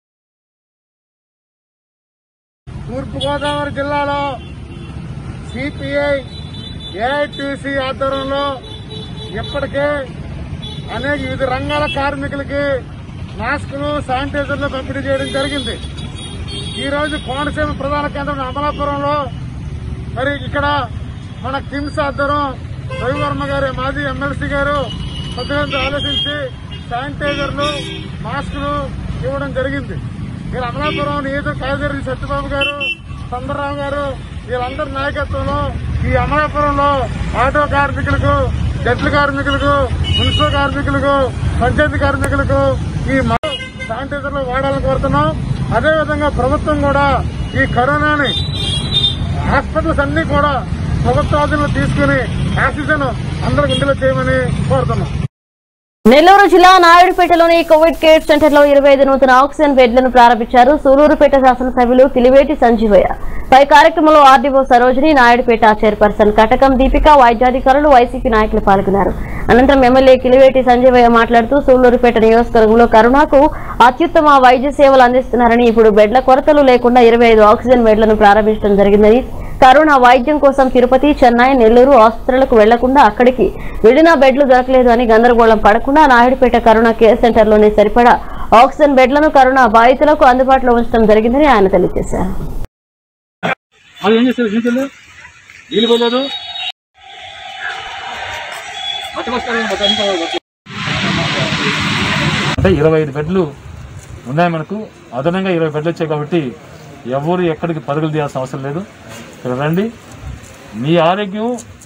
తూర్పుగోదావరి జిల్లాలో సిపిఐ ఏఐటిసి ఆధ్వర్యంలో ఇప్పటికే అనేక వివిధ రంగాల కార్మికులకి మాస్కులు శానిటైజర్లు పంపిణీ చేయడం జరిగింది ఈ రోజు కోనసీమ ప్రధాన కేంద్రం అమలాపురంలో మరి ఇక్కడ మన కిమ్స్ ఆధ్వర్యం రవివర్మ గారు మాజీ ఎమ్మెల్సీ గారు కొద్దిగా ఆలోచించి శానిటైజర్లు మాస్కులు ఇవ్వడం జరిగింది వీళ్ళ అమలాపురం నియోజక కార్యదర్శి సత్యబాబు గారు చంద్రరావు గారు వీళ్ళందరి నాయకత్వంలో ఈ అమలాపురంలో ఆటో కార్మికులకు జట్ల కార్మికులకు మున్సిపల్ కార్మికులకు పంచాయతీ కార్మికులకు ఈ మా- శానిటైజర్లు వాడాలని కోరుతున్నాం అదేవిధంగా ప్రభుత్వం కూడా ఈ కరోనాని హాస్పిటల్స్ అన్ని కూడా ప్రభుత్వ ఆధీనంలో తీసుకుని ఆక్సిజన్ అందరికి ఇందులో చేయమని కోరుతున్నాం నెల్లూరు జిల్లా నాయుడుపేటలోని కోవిడ్ కేర్ సెంటర్ లో ఇరవై ఐదు నూతన ఆక్సిజన్ బెడ్లను ప్రారంభించారు సూలూరుపేట శాసనసభ్యులు కిలివేటి సంజీవయ్య పై కార్యక్రమంలో ఆర్డీఓ సరోజిని నాయుడుపేట చైర్పర్సన్ కటకం దీపిక వైద్యాధికారులు వైసీపీ నాయకులు పాల్గొన్నారు అనంతరం ఎమ్మెల్యే కిలివేటి సంజీవయ్య మాట్లాడుతూ సూలూరుపేట నియోజకవర్గంలో కరోనాకు అత్యుత్తమ వైద్య సేవలు అందిస్తున్నారని ఇప్పుడు బెడ్ల కొరతలు లేకుండా ఇరవై ఐదు ఆక్సిజన్ బెడ్లను ప్రారంభించడం జరిగిందని కరోనా వైద్యం కోసం తిరుపతి చెన్నై నెల్లూరు ఆసుపత్రులకు వెళ్లకుండా అక్కడికి వెళ్లిన బెడ్లు దొరకలేదు అని గందరగోళం పడకుండా నాయుడుపేట కరోనా కేర్ సెంటర్లోనే సరిపడా ఆక్సిజన్ బెడ్లను కరోనా బాధితులకు అందుబాటులో ఉంచడం జరిగిందని ఆయన తెలియజేశారు అది ఏం చేస్తారు ఏం తెలియదు నీళ్ళు పోలేదు అంటే ఇరవై ఐదు బెడ్లు ఉన్నాయి మనకు అదనంగా ఇరవై బెడ్లు వచ్చాయి కాబట్టి ఎవరు ఎక్కడికి పరుగులు తీయాల్సిన అవసరం లేదు ఇక్కడ రండి మీ ఆరోగ్యం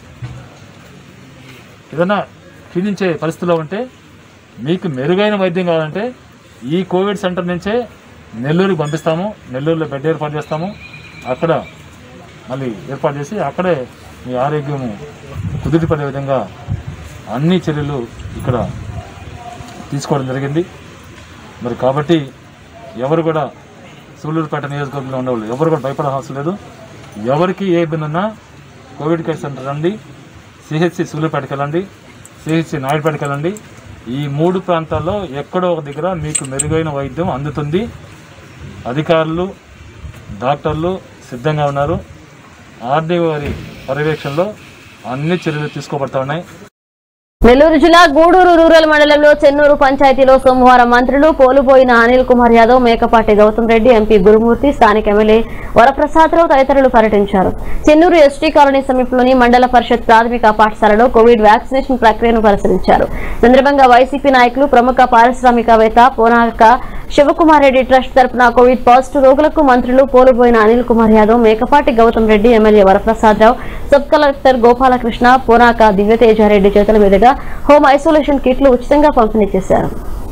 ఏదైనా క్షీణించే పరిస్థితిలో ఉంటే మీకు మెరుగైన వైద్యం కావాలంటే ఈ కోవిడ్ సెంటర్ నుంచే నెల్లూరుకి పంపిస్తాము నెల్లూరులో బెడ్ ఏర్పాటు చేస్తాము అక్కడ మళ్ళీ ఏర్పాటు చేసి అక్కడే మీ ఆరోగ్యము కుదిరిపడే విధంగా అన్ని చర్యలు ఇక్కడ తీసుకోవడం జరిగింది మరి కాబట్టి ఎవరు కూడా సూళ్ళూరుపేట నియోజకవర్గంలో ఉండేవాళ్ళు ఎవరు కూడా భయపడాల్సిన అవసరం లేదు ఎవరికి ఏ ఇబ్బంది ఉన్నా కోవిడ్ కేర్ సెంటర్ రండి సిహెచ్సి సూళ్ళూరుపేటకి వెళ్ళండి సిహెచ్సి నాయుడుపేటకి వెళ్ళండి ఈ మూడు ప్రాంతాల్లో ఎక్కడో ఒక దగ్గర మీకు మెరుగైన వైద్యం అందుతుంది అధికారులు డాక్టర్లు సిద్ధంగా ఉన్నారు ఆర్డీఓ వారి పర్యవేక్షణలో అన్ని చర్యలు తీసుకోబడతా ఉన్నాయి నెల్లూరు జిల్లా గూడూరు రూరల్ మండలంలో చెన్నూరు పంచాయతీలో సోమవారం మంత్రులు పోలుపోయిన అనిల్ కుమార్ యాదవ్ మేకపాటి గౌతమ్ రెడ్డి ఎంపీ గురుమూర్తి స్థానిక ఎమ్మెల్యే వరప్రసాదరావు తదితరులు పర్యటించారు చెన్నూరు ఎస్టీ కాలనీ సమీపంలోని మండల పరిషత్ ప్రాథమిక పాఠశాలలో కోవిడ్ వ్యాక్సినేషన్ ప్రక్రియను పరిశీలించారు సందర్భంగా వైసీపీ నాయకులు ప్రముఖ పారిశ్రామికవేత్త పోనాక శివకుమార్ రెడ్డి ట్రస్ట్ తరపున కోవిడ్ పాజిటివ్ రోగులకు మంత్రులు Poluboina Anil Kumar Yadav Mekapati Goutham Reddy MLA Varaprasadarao sub collector Gopalakrishna Ponaka Divyatejareddy చేతుల మీదుగా హోమ్ ఐసోలేషన్ కిట్లు ఉచితంగా పంపిణీ చేశారు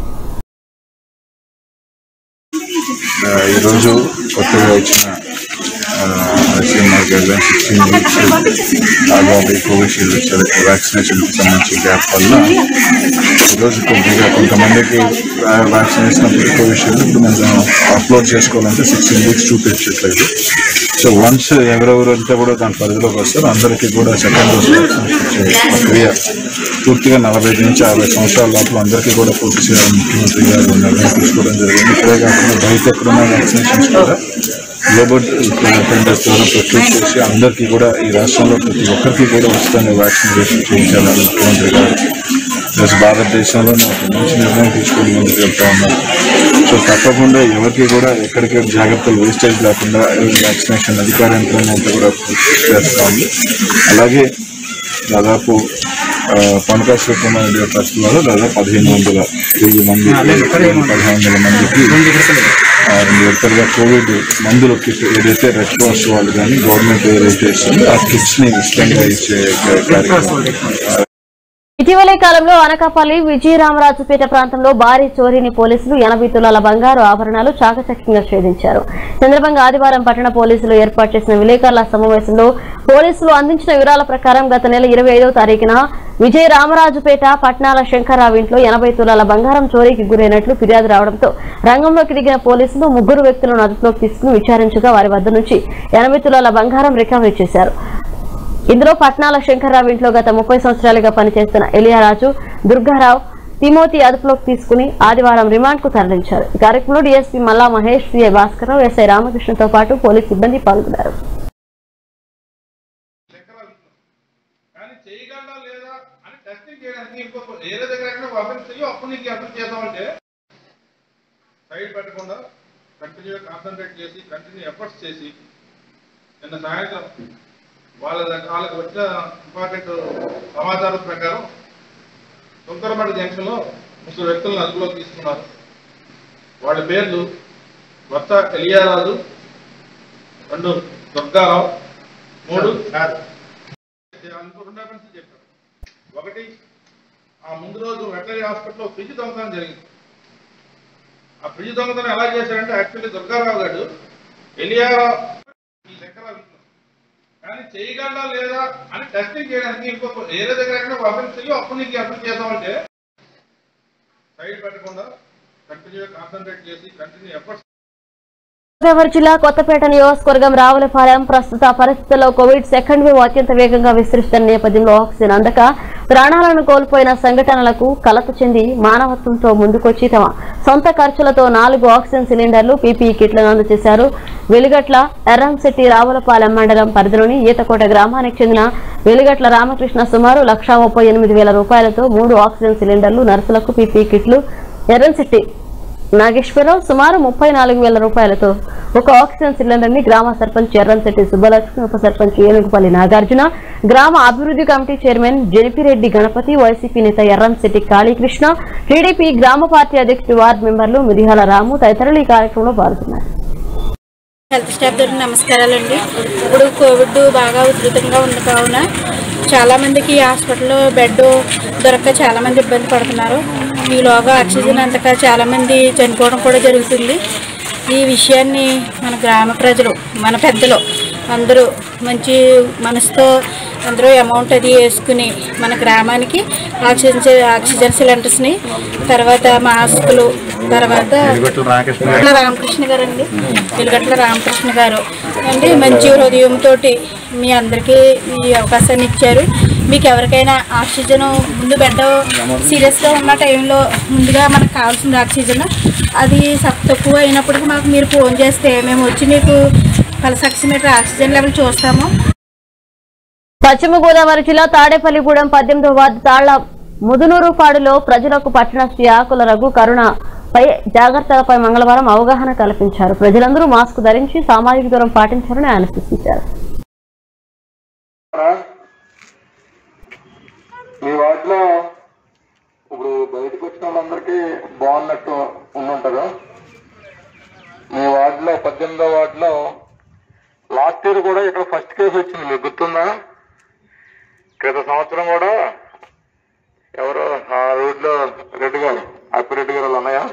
ఆ, ఈరోజు కొత్తగా వచ్చిన ఐసీఎంఆర్ గైడ్లైన్ సిక్స్టీన్ వీక్స్ ఆగాది కోవిషీల్డ్ వ్యాక్సినేషన్కి సంబంధించిన గ్యాప్ వల్ల ఈరోజు కొద్దిగా కొంతమందికి వ్యాక్సినేషన్ అప్పుడు కోవిషీల్డ్ ఇప్పుడు మనం అప్లోడ్ చేసుకోవాలంటే సిక్స్టీన్ వీక్స్ చూపించట్లేదు సో వన్స్ ఎవరెవరంతా కూడా దాని పరిధిలోకి వస్తారో అందరికీ కూడా సెకండ్ డోస్ వ్యాక్సినేషన్ ఇచ్చే ప్రక్రియ పూర్తిగా నలభై ఐదు నుంచి అరవై సంవత్సరాల లోపల అందరికీ కూడా పూర్తి చేయాలని ముఖ్యమంత్రి గారు నిర్ణయం తీసుకోవడం జరిగింది ఇక్కడే కాకుండా బయట ఎక్కడున్న వ్యాక్సినేషన్స్ కూడా గ్లోబల్ టెండర్స్ ద్వారా ప్రొక్యూర్ చేసి అందరికీ కూడా ఈ రాష్ట్రంలో ప్రతి ఒక్కరికి కూడా ఉచితంగా వ్యాక్సినేషన్ చేయించాలని ముఖ్యమంత్రి గారు ప్లస్ భారతదేశంలో ఒక మంచి నిర్ణయం తీసుకొని ముందుకు వెళ్తా ఉన్నారు సో తప్పకుండా ఎవరికి కూడా ఎక్కడికి జాగ్రత్తలు వేస్టేజ్ లేకుండా వ్యాక్సినేషన్ అధికార యంత్రాంగం అంతా కూడా పూర్తి చేస్తా ఉంది అలాగే దాదాపు పనకా శివకుమార్ రెడ్డి ట్రస్ట్ ద్వారా దాదాపు పదిహేను వందల వెయ్యి మంది పదిహేను వందల మందికి ఆ, రెండు విడతలుగా కోవిడ్ మందుల కిట్ ఏదైతే రెడ్ క్రాస్ వాళ్ళు కానీ గవర్నమెంట్ ఏదైతే ఇస్తుందో ఆ కిట్స్ ని ఉచితంగా ఇచ్చే కార్యక్రమం ఇటీవలే కాలంలో అనకాపల్లి విజయరామరాజుపేట ప్రాంతంలో భారీ చోరీని పోలీసులు ఎనభై తులాల బంగారు ఆభరణాలు చాకచక్యంగా ఛేదించారు సందర్భంగా ఆదివారం పట్టణ పోలీసులు ఏర్పాటు చేసిన విలేకరుల సమావేశంలో పోలీసులు అందించిన వివరాల ప్రకారం గత నెల ఇరవై ఐదవ తారీఖున విజయ రామరాజుపేట పట్నాల శంకర్రావు ఇంట్లో ఎనభై తులాల బంగారం చోరీకి గురైనట్లు ఫిర్యాదు రావడంతో రంగంలోకి దిగిన పోలీసులు ముగ్గురు వ్యక్తులను అదుపులోకి తీసుకుని విచారించగా వారి వద్ద నుంచి ఎనభై తులాల బంగారం రికవరీ చేశారు ఇందులో పట్నాల శంకర్రావు ఇంట్లో గత ముప్పై సంవత్సరాలుగా పనిచేస్తున్న ఎలియారాజు దుర్గారావు తిమోతి అదుపులోకి తీసుకుని ఆదివారం రిమాండ్ కు తరలించారు ఈ కార్యక్రమంలో DSP Malla Mahesh CI Bhaskararao SI రామకృష్ణతో పాటు పోలీస్ సిబ్బంది పాల్గొన్నారు కానీ చేయగలరా లేదా అని టెస్టింగ్ చేయడానికి ఇంకొక వేరే దగ్గర ఎక్కడ ఓపెన్ చెయ్యి అప్పుడు నీకు అర్థం చేద్దాం అంటే సైడ్ పెట్టకుండా కంటిన్యూ కాన్సన్ట్రేట్ చేసి కంటిన్యూ ఎఫర్ట్స్ చేసి నిన్న సాయంత్రం వాళ్ళ దగ్గర వాళ్ళకి వచ్చిన ఇంపార్టెంట్ సమాచారం ప్రకారం తుంకరమడి జంక్షన్లో ముగ్గురు వ్యక్తులను అదుపులోకి తీసుకున్నారు వాళ్ళ పేర్లు కొత్త ఎలియారాజు రెండు దుర్గారావు మూడు రెండు ఎఫెన్స్ చెప్పారు ఒకటి ఆ ముందు రోజు వెటరీ హాస్పిటల్లో ఫ్రిడ్జ్ దొంగతనం జరిగింది ఆ ఫ్రిడ్జ్ దొంగతనం ఎలా చేశారంటే యాక్చువల్లీ దుర్గారావు గారు ఎలియారావు ఈ లెక్కల కానీ చేయగలరా లేదా అని టెస్టింగ్ చేయడానికి ఇంకొక వేరే దగ్గర ఎక్కడ ఓపెన్ చెయ్యి అప్పుడు నీకు అర్థం చేద్దాం అంటే సైడ్ పెట్టకుండా కంటిన్యూ కాన్సన్ట్రేట్ చేసి కంటిన్యూ ఎఫర్ట్స్ గోదావరి జిల్లా కొత్తపేట నియోజకవర్గం రావులపాలెం ప్రస్తుత పరిస్థితుల్లో కోవిడ్ సెకండ్ వేవ్ అత్యంత వేగంగా విస్తరిస్తున్న నేపథ్యంలో ఆక్సిజన్ అందక ప్రాణాలను కోల్పోయిన సంఘటనలకు కలత చెంది మానవత్వంతో ముందుకొచ్చి తమ సొంత ఖర్చులతో నాలుగు ఆక్సిజన్ సిలిండర్లు పీపీఈ కిట్లను అందజేశారు వెలుగట్ల ఎర్రంశెట్టి రావులపాలెం మండలం పరిధిలోని ఈతకోట గ్రామానికి చెందిన వెలుగట్ల రామకృష్ణ సుమారు లక్షా ముప్పై ఎనిమిది వేల రూపాయలతో మూడు ఆక్సిజన్ సిలిండర్లు నర్సులకు పీపీఈ కిట్లు ఎర్రంశెట్టి నాగేశ్వరరావు సుమారు ముప్పై నాలుగు వేల రూపాయలతో ఒక ఆక్సిజన్ సిలిండర్ ని గ్రామ సర్పంచ్ ఎర్రంశెట్టి సుబ్బలక్ష్మి ఉప సర్పంచ్ ఏనుగుపల్లి నాగార్జున గ్రామ అభివృద్ధి committee chairman Jenipireddy Ganapathi YCP నేత ఎర్రంశెట్టి కాళీకృష్ణ టీడీపీ గ్రామ పార్టీ అధ్యక్షుడు వార్డు మెంబర్లు మిరిహాల రాము తదితరులు ఈ కార్యక్రమంలో పాల్గొన్నారు హెల్త్ స్టాఫ్ తరఫున నమస్కారాలండి ఇప్పుడు కోవిడ్ బాగా ఉధృతంగా ఉంది కావున చాలా మందికి హాస్పిటల్లో బెడ్ దొరక్క చాలా మంది ఇబ్బంది పడుతున్నారు ఈలోగా ఆక్సిజన్ అంతగా చాలా మంది చనిపోవడం కూడా జరుగుతుంది ఈ విషయాన్ని మన గ్రామ ప్రజలు మన పెద్దలు అందరూ మంచి మనసుతో అందరూ అమౌంట్ అది వేసుకుని మన గ్రామానికి ఆక్సిజన్ సి- ఆక్సిజన్ సిలిండర్స్ని తర్వాత మాస్కులు తర్వాత వెలుగట్ల రామకృష్ణ గారు అండి వెలుగట్ల రామకృష్ణ గారు అండి మంచి హృదయంతో మీ అందరికీ ఈ అవకాశాన్ని ఇచ్చారు మీకు ఎవరికైనా ఆక్సిజన్ ముందు బెడ్ సీరియస్గా ఉన్న టైంలో ముందుగా మనకు కావాల్సింది ఆక్సిజన్ అది సక్ తక్కువ అయినప్పటికీ మాకు మీరు ఫోన్ చేస్తే మేము వచ్చి మీకు పల్స్ ఆక్సిమీటర్ ఆక్సిజన్ లెవెల్ చూస్తాము పశ్చిమ గోదావరి జిల్లా తాడేపల్లిగూడెం పద్దెనిమిదో వార్డు తాళ్ల ముదునూరుపాడులో ప్రజలకు పట్టణశ్రీ ఆకుల రఘు కరుణ పై జాగ్రత్తలపై మంగళవారం అవగాహన కల్పించారు ప్రజలందరూ మాస్క్ ధరించి సామాజిక దూరం పాటించాలని ఆయన సూచించారు మీ వాటిలో ఇప్పుడు బయటకు వచ్చిన వాళ్ళందరికీ బాగున్నట్టు ఉండుంటారు మీ వార్డులో పద్దెనిమిదో వార్డులో లాస్ట్ ఇయర్ కూడా ఇక్కడ ఫస్ట్ కేసు వచ్చింది మీకు గుర్తుందా క్రిత సంవత్సరం కూడా ఎవరు ఆ రోడ్లో రెడ్డి గారు అప్పిరెడ్డి గారు వాళ్ళు ఉన్నాయా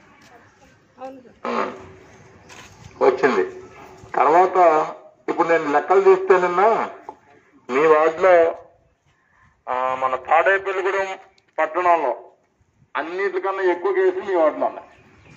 ఉం. వచ్చింది తర్వాత ఇప్పుడు నేను లెక్కలు తీస్తే నిన్న మీ వార్డులో ఆ, మన తాడేపల్లిగూడెం పట్టణంలో అన్నిటికన్నా ఎక్కువ కేసులు మీ వార్డులో ఉన్నాయి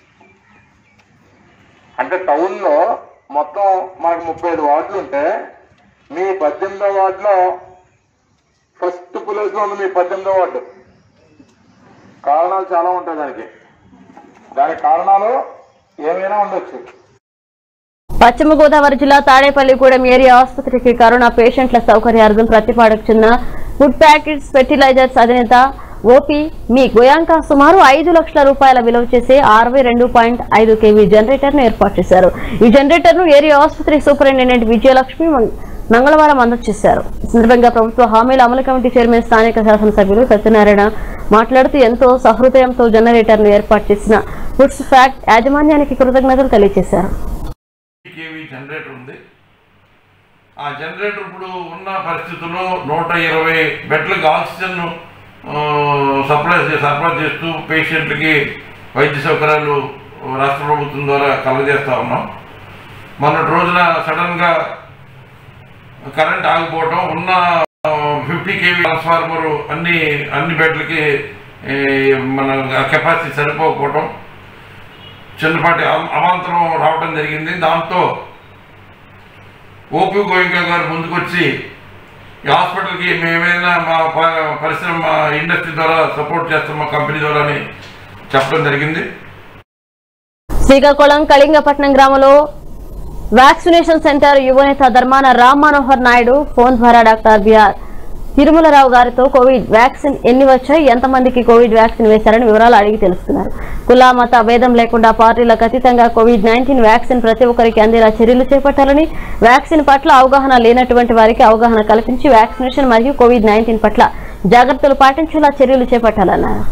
అంటే టౌన్ లో మొత్తం మనకు ముప్పై ఐదు వార్డులు ఉంటే మీ పద్దెనిమిదో వార్డులో ఫస్ట్ ప్లేస్ లో ఉంది మీ పద్దెనిమిదో వార్డు కారణాలు చాలా ఉంటాయి దానికి దానికి కారణాలు ఏమైనా ఉండొచ్చు పశ్చిమ గోదావరి జిల్లా తాడేపల్లిగూడెం ఏరియా ఆసుపత్రికి కరోనా పేషెంట్ల సౌకర్యార్థం ప్రతిపాడుకు చెందిన ఫుడ్ ప్యాకెట్స్ ఫెర్టిలైజర్స్ అధినేత ఓపీ మీ గోయాంక సుమారు ఐదు లక్షల రూపాయల విలువ చేసే అరవై రెండు పాయింట్ ఐదు కేవీ జనరేటర్ ను ఏర్పాటు చేశారు ఈ జనరేటర్ ను ఏరియా ఆసుపత్రి సూపరింటెండెంట్ విజయలక్ష్మి మంగ- మంగళవారం అందజేశారు ఈ సందర్భంగా ప్రభుత్వ హామీల అమలు కమిటీ చైర్మన్ స్థానిక శాసనసభ్యులు సత్యనారాయణ మాట్లాడుతూ ఎంతో సహృదయంతో జనరేటర్ ను ఏర్పాటు చేసిన ఫుడ్స్ ఫ్యాక్ట్ యాజమాన్యానికి కృతజ్ఞతలు తెలియజేశారు కేవీ జనరేటర్ ఉంది ఆ జనరేటర్ ఇప్పుడు ఉన్న పరిస్థితుల్లో నూట ఇరవై బెడ్లకు ఆక్సిజన్ ఆ, సప్లై చే- సరఫరా చేస్తూ పేషెంట్లకి వైద్య సౌకర్యాలు రాష్ట్ర ప్రభుత్వం ద్వారా కలగజేస్తా ఉన్నాం మొన్నటి రోజున సడన్గా కరెంట్ ఆగిపోవటం ఉన్న ఫిఫ్టీ కేవీ ట్రాన్స్ఫార్మర్ అన్ని అన్ని బెడ్లకి ఏ, మన కెపాసిటీ సరిపోకపోవటం చిన్నపాటి అమ- అవాంతరం రావడం జరిగింది దాంతో ఓపీ గోయింక గారు ముందుకొచ్చి ఈ హాస్పిటల్కి మేమేదైనా మా ప- పరిశ్రమ మా ఇండస్ట్రీ ద్వారా సపోర్ట్ చేస్తాం మా కంపెనీ ద్వారా అని చెప్పడం జరిగింది శ్రీకాకుళం కళింగపట్నం గ్రామంలో వ్యాక్సినేషన్ సెంటర్ యువనేత ధర్మాన రామ్ మనోహర్ నాయుడు ఫోన్ ద్వారా డాక్టర్ బిఆర్ తిరుమలరావు గారితో కోవిడ్ వ్యాక్సిన్ ఎన్ని వచ్చాయి ఎంతమందికి కోవిడ్ వ్యాక్సిన్ వేశారని వివరాలు అడిగి తెలుసుకున్నారు కుల మత భేదం లేకుండా పార్టీలకు అతీతంగా కోవిడ్ నైన్టీన్ వ్యాక్సిన్ ప్రతి ఒక్కరికి అందేలా చర్యలు చేపట్టాలని వ్యాక్సిన్ పట్ల అవగాహన లేనటువంటి వారికి అవగాహన కల్పించి వ్యాక్సినేషన్ మరియు కోవిడ్ నైన్టీన్ పట్ల జాగ్రత్తలు పాటించేలా చర్యలు చేపట్టాలన్నారు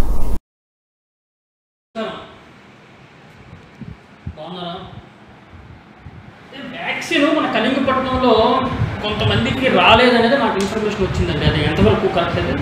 బాగున్నారా అంటే వ్యాక్సిన్ మన కళింగపట్నంలో కొంతమందికి రాలేదనేది నాకు ఇన్ఫర్మేషన్ వచ్చిందండి అది ఎంతవరకు కరెక్ట్ అది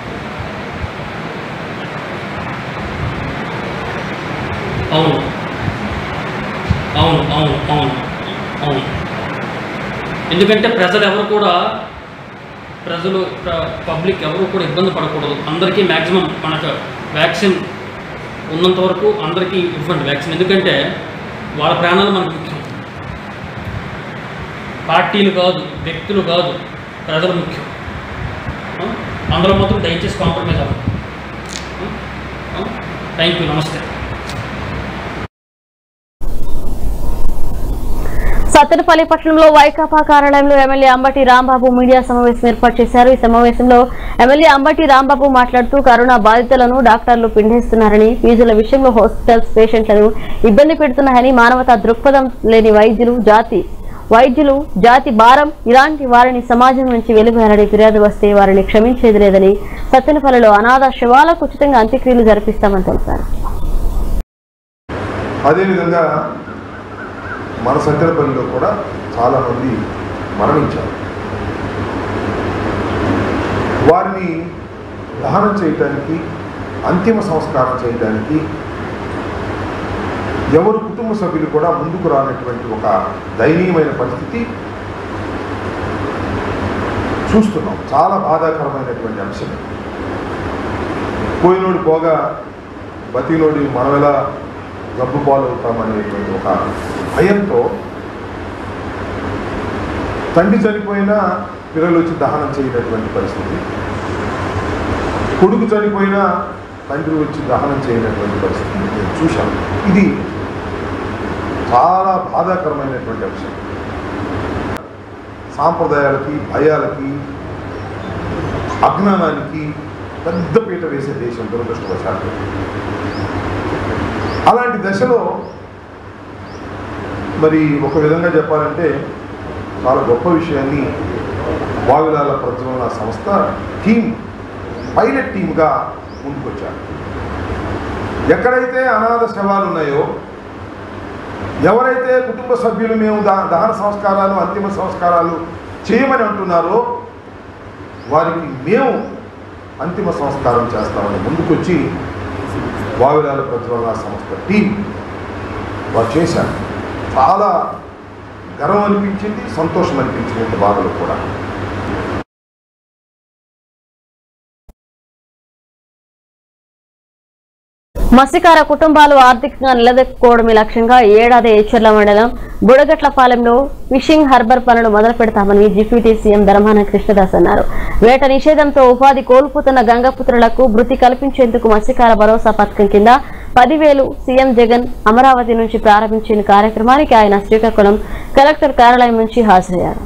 అవును అవును అవును అవును అవును ఎందుకంటే ప్రజలు ఎవరు కూడా ప్రజలు పబ్లిక్ ఎవరు కూడా ఇబ్బంది పడకూడదు అందరికీ మ్యాక్సిమం మనకు వ్యాక్సిన్ ఉన్నంత వరకు అందరికీ ఇవ్వండి వ్యాక్సిన్ ఎందుకంటే వాళ్ళ ప్రాణాలు మనకు ముఖ్యం పార్టీలు కాదు వ్యక్తులు కాదు ప్రజలు ముఖ్యం ఆ? అందులో మాత్రం దయచేసి కాంప్రమైజ్ అవ్వండి థ్యాంక్ యూ నమస్తే సత్తెనపల్లి పట్టణంలో వైకాపా కార్యాలయంలో ఎమ్మెల్యే అంబటి రాంబాబు మీడియా సమావేశం ఏర్పాటు చేశారు ఈ సమావేశంలో ఎమ్మెల్యే అంబటి రాంబాబు మాట్లాడుతూ కరోనా బాధితులను డాక్టర్లు పిండేస్తున్నారని ఫీజుల విషయంలో హాస్పిటల్స్ పేషెంట్లను ఇబ్బంది పెడుతున్నాయని మానవతా దృక్పథం లేని వైద్యులు జాతి వైద్యులు జాతి భారం ఇలాంటి వారిని సమాజం నుంచి వెలివేయాలని ఫిర్యాదు వస్తే వారిని క్షమించేది లేదని సత్తెనపల్లిలో అనాథ శవాలకు ఉచితంగా అంత్యక్రియలు జరిపిస్తామని తెలిపారు అదేవిధంగా మన సత్యనపల్లిలో కూడా చాలామంది మరణించారు వారిని దహనం చేయటానికి అంతిమ సంస్కారం చేయడానికి ఎవరు కుటుంబ సభ్యులు కూడా ముందుకు రానటువంటి ఒక దయనీయమైన పరిస్థితి చూస్తున్నాం చాలా బాధాకరమైనటువంటి అంశం పోయినోడు పోగా బతినోడి మనం ఎలా గబ్బు పాలవుతామనేటువంటి ఒక భయంతో తండ్రి చనిపోయినా పిల్లలు వచ్చి దహనం చేయనటువంటి పరిస్థితి కొడుకు చనిపోయినా తండ్రి వచ్చి దహనం చేయనటువంటి పరిస్థితి నేను చూశాను ఇది చాలా బాధాకరమైనటువంటి అంశం సాంప్రదాయాలకి భయాలకి అజ్ఞానానికి పెద్ద పీట వేసే దేశం దురదృష్టవశాత్తు అలాంటి దశలో మరి ఒక విధంగా చెప్పాలంటే చాలా గొప్ప విషయాన్ని వావిలాల ప్రజ్వలన సంస్థ టీం పైలట్ టీమ్గా ముందుకొచ్చారు ఎక్కడైతే అనాథ శవాలు ఉన్నాయో ఎవరైతే కుటుంబ సభ్యులు మేము దా దహన సంస్కారాలు అంతిమ సంస్కారాలు చేయమని అంటున్నారో వారికి మేము అంతిమ సంస్కారం చేస్తామని ముందుకొచ్చి వావిలాల ప్రజ్వలన సంస్థ టీం వారు చేశారు చాలా గర్వం అనిపించింది సంతోషం అనిపించింది బాధలు కూడా మత్స్యకార కుటుంబాలు ఆర్థికంగా నిలదొక్కుకోవడమే లక్ష్యంగా ఈ ఏడాది ఏచర్ల మండలం బుడగట్లపాలెంలో ఫిషింగ్ హార్బర్ పనులు మొదలు పెడతామని డిప్యూటీ సీఎం ధర్మాన కృష్ణదాస్ అన్నారు వేట నిషేధంతో ఉపాధి కోల్పోతున్న గంగపుత్రులకు భృతి కల్పించేందుకు మత్స్యకార భరోసా పథకం కింద పదివేలు సీఎం జగన్ అమరావతి నుంచి ప్రారంభించిన కార్యక్రమానికి ఆయన శ్రీకాకుళం కలెక్టర్ కార్యాలయం నుంచి హాజరయ్యారు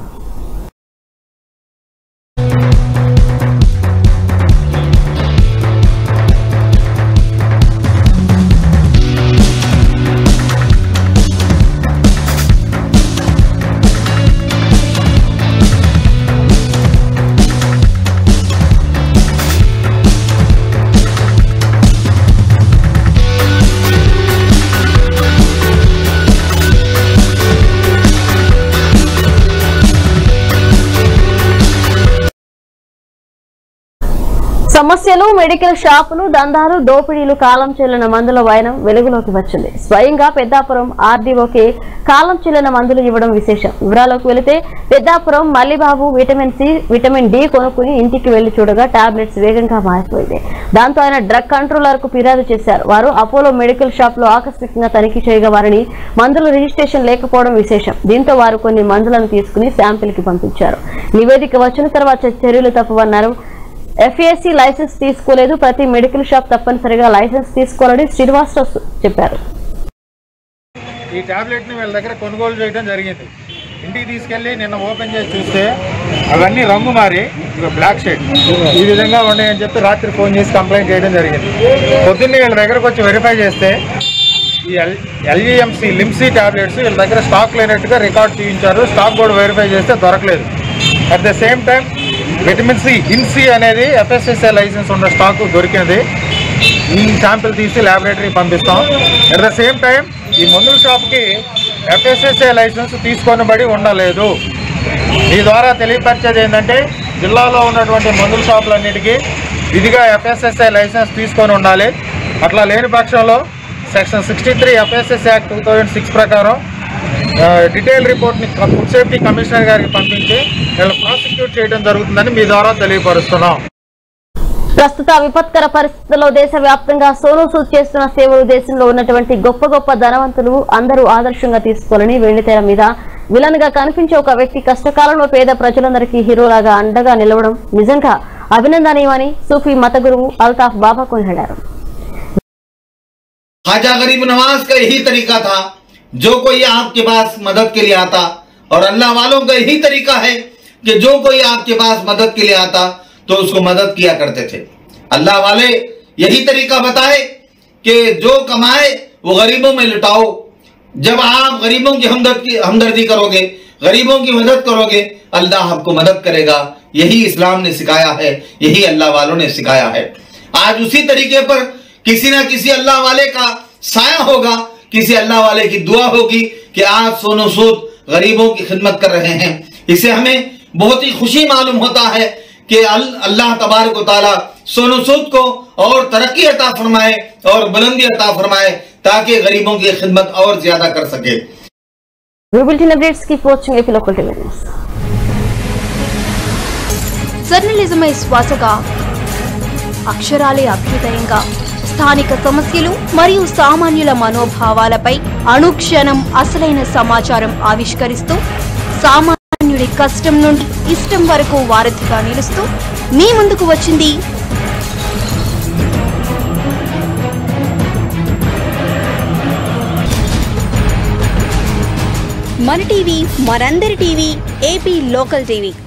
సమస్యలు మెడికల్ షాపులు దందాలు దోపిడీలు కాలం చెల్లిన మందుల వైనం వెలుగులోకి వచ్చింది స్వయంగా పెద్దాపురం ఆర్డీఓకి కాలం చెల్లిన మందులు ఇవ్వడం విశేషం వివరాలకు వెళితే Peddapuram Mallibabu vitamin C vitamin D కొనుక్కుని ఇంటికి వెళ్లి చూడగా టాబ్లెట్స్ వేగంగా మారిపోయింది దాంతో ఆయన డ్రగ్ కంట్రోలర్ కు ఫిర్యాదు చేశారు వారు అపోలో మెడికల్ షాప్ లో ఆకస్మికంగా తనిఖీ చేయగా వారిని మందుల రిజిస్ట్రేషన్ లేకపోవడం విశేషం దీంతో వారు కొన్ని మందులను తీసుకుని శాంపిల్ కి పంపించారు నివేదిక వచ్చిన తర్వాత చర్యలు తప్పవన్నారు ఎఫ్ఏసి లైసెన్స్ తీసుకోలేదు ప్రతి మెడికల్ షాప్ తప్పనిసరిగా లైసెన్స్ తీసుకోవాలని శ్రీనివాసరావు చెప్పారు ఈ టాబ్లెట్ని వీళ్ళ దగ్గర కొనుగోలు చేయడం జరిగింది ఇంటికి తీసుకెళ్ళి నిన్న ఓపెన్ చేసి చూస్తే అవన్నీ రంగు మారి ఇక బ్లాక్ షేడ్ ఈ విధంగా ఉన్నాయని చెప్పి రాత్రి ఫోన్ చేసి కంప్లైంట్ చేయడం జరిగింది పొద్దున్నే వీళ్ళ దగ్గరకు వచ్చి వెరిఫై చేస్తే ఈ ఎల్ ఎల్ఈఎంసీ లిమ్సీ టాబ్లెట్స్ వీళ్ళ దగ్గర స్టాక్ లేనట్టుగా రికార్డ్ చూపించారు స్టాక్ కూడా వెరిఫై చేస్తే దొరకలేదు at the same time vitamin C ఇన్సీ అనేది ఎఫ్ఎస్ఎస్ఐ లైసెన్స్ ఉన్న స్టాక్ దొరికింది ఈ శాంపిల్ తీసి ల్యాబొరేటరీ పంపిస్తాం అట్ ద సేమ్ టైం ఈ మందుల షాప్కి ఎఫ్ఎస్ఎస్ఐ లైసెన్స్ తీసుకొని బడి ఉండలేదు ఈ ద్వారా తెలియపరిచేది ఏంటంటే జిల్లాలో ఉన్నటువంటి మందుల షాపులన్నిటికీ విధిగా ఎఫ్ఎస్ఎస్ఐ లైసెన్స్ తీసుకొని ఉండాలి అట్లా లేని పక్షంలో section sixty three FSS act two thousand six ప్రకారం ఆ, డీటెయిల్ రిపోర్ట్ని ఫుడ్ సేఫ్టీ కమిషనర్ గారికి పంపించి వీళ్ళు ప్రాసిక్యూట్ చేయడం జరుగుతుందని మీ ద్వారా తెలియపరుస్తున్నాం ప్రస్తుత విపత్కర పరిస్థితుల్లో దేశవ్యాప్తంగా సోను సూద్ చేస్తున్న సేవలు దేశంలో ఉన్నటువంటి గొప్ప గొప్ప ధనవంతులు అందరూ ఆదర్శంగా తీసుకోవాలని వెండితెర మీద విలన్ గా కనిపించే ఒక వ్యక్తి కష్టకాలంలో పేద ప్రజలందరికీ హీరోలాగా అండగా నిలవడం నిజంగా అభినందనీయమని సూఫీ మత గురువు అల్తాఫ్ బాబా కొనియాడారు ख्वाजा गरीब नवाज का यही तरीका था जो कोई आपके पास मदद के लिए आता और अल्लाह वालों का यही तरीका है कि जो कोई आपके पास मदद के लिए आता तो उसको मदद किया करते थे अल्लाह वाले यही तरीका बताए कि जो कमाए वो गरीबों में लुटाओ जब आप गरीबों की हमदर्दी हमदर्दी करोगे गरीबों की मदद करोगे अल्लाह आपको मदद करेगा यही इस्लाम ने सिखाया है यही अल्लाह वालों ने सिखाया है आज उसी तरीके पर किसी ना किसी अल्लाह वाले का साया होगा किसी अल्लाह वाले की दुआ होगी कि आज सोनो सूद गरीबों की खिदमत कर रहे हैं इसे हमें बहुत ही खुशी मालूम होता है कि अल- अल्लाह तबारक व ताला सोनो सूद को और तरक्की अता फरमाए और बुलंदी अता फरमाए ताकि गरीबों की खिदमत और ज्यादा कर सके బులెటిన్ అప్డేట్స్ కి watching AP local TV news జర్నలిజమే శ్వాసగా అక్షరాలే అభ్యుదయంగా స్థానిక సమస్యలు మరియు సామాన్యుల మనోభావాలపై అనుక్షణం అసలైన సమాచారం ఆవిష్కరిస్తూ సామాన్యుడి కష్టం నుండి ఇష్టం వరకు వారధిగా నిలుస్తూ మీ ముందుకు వచ్చింది మన టీవీ మనందరి టీవీ ఏపీ లోకల్ టీవీ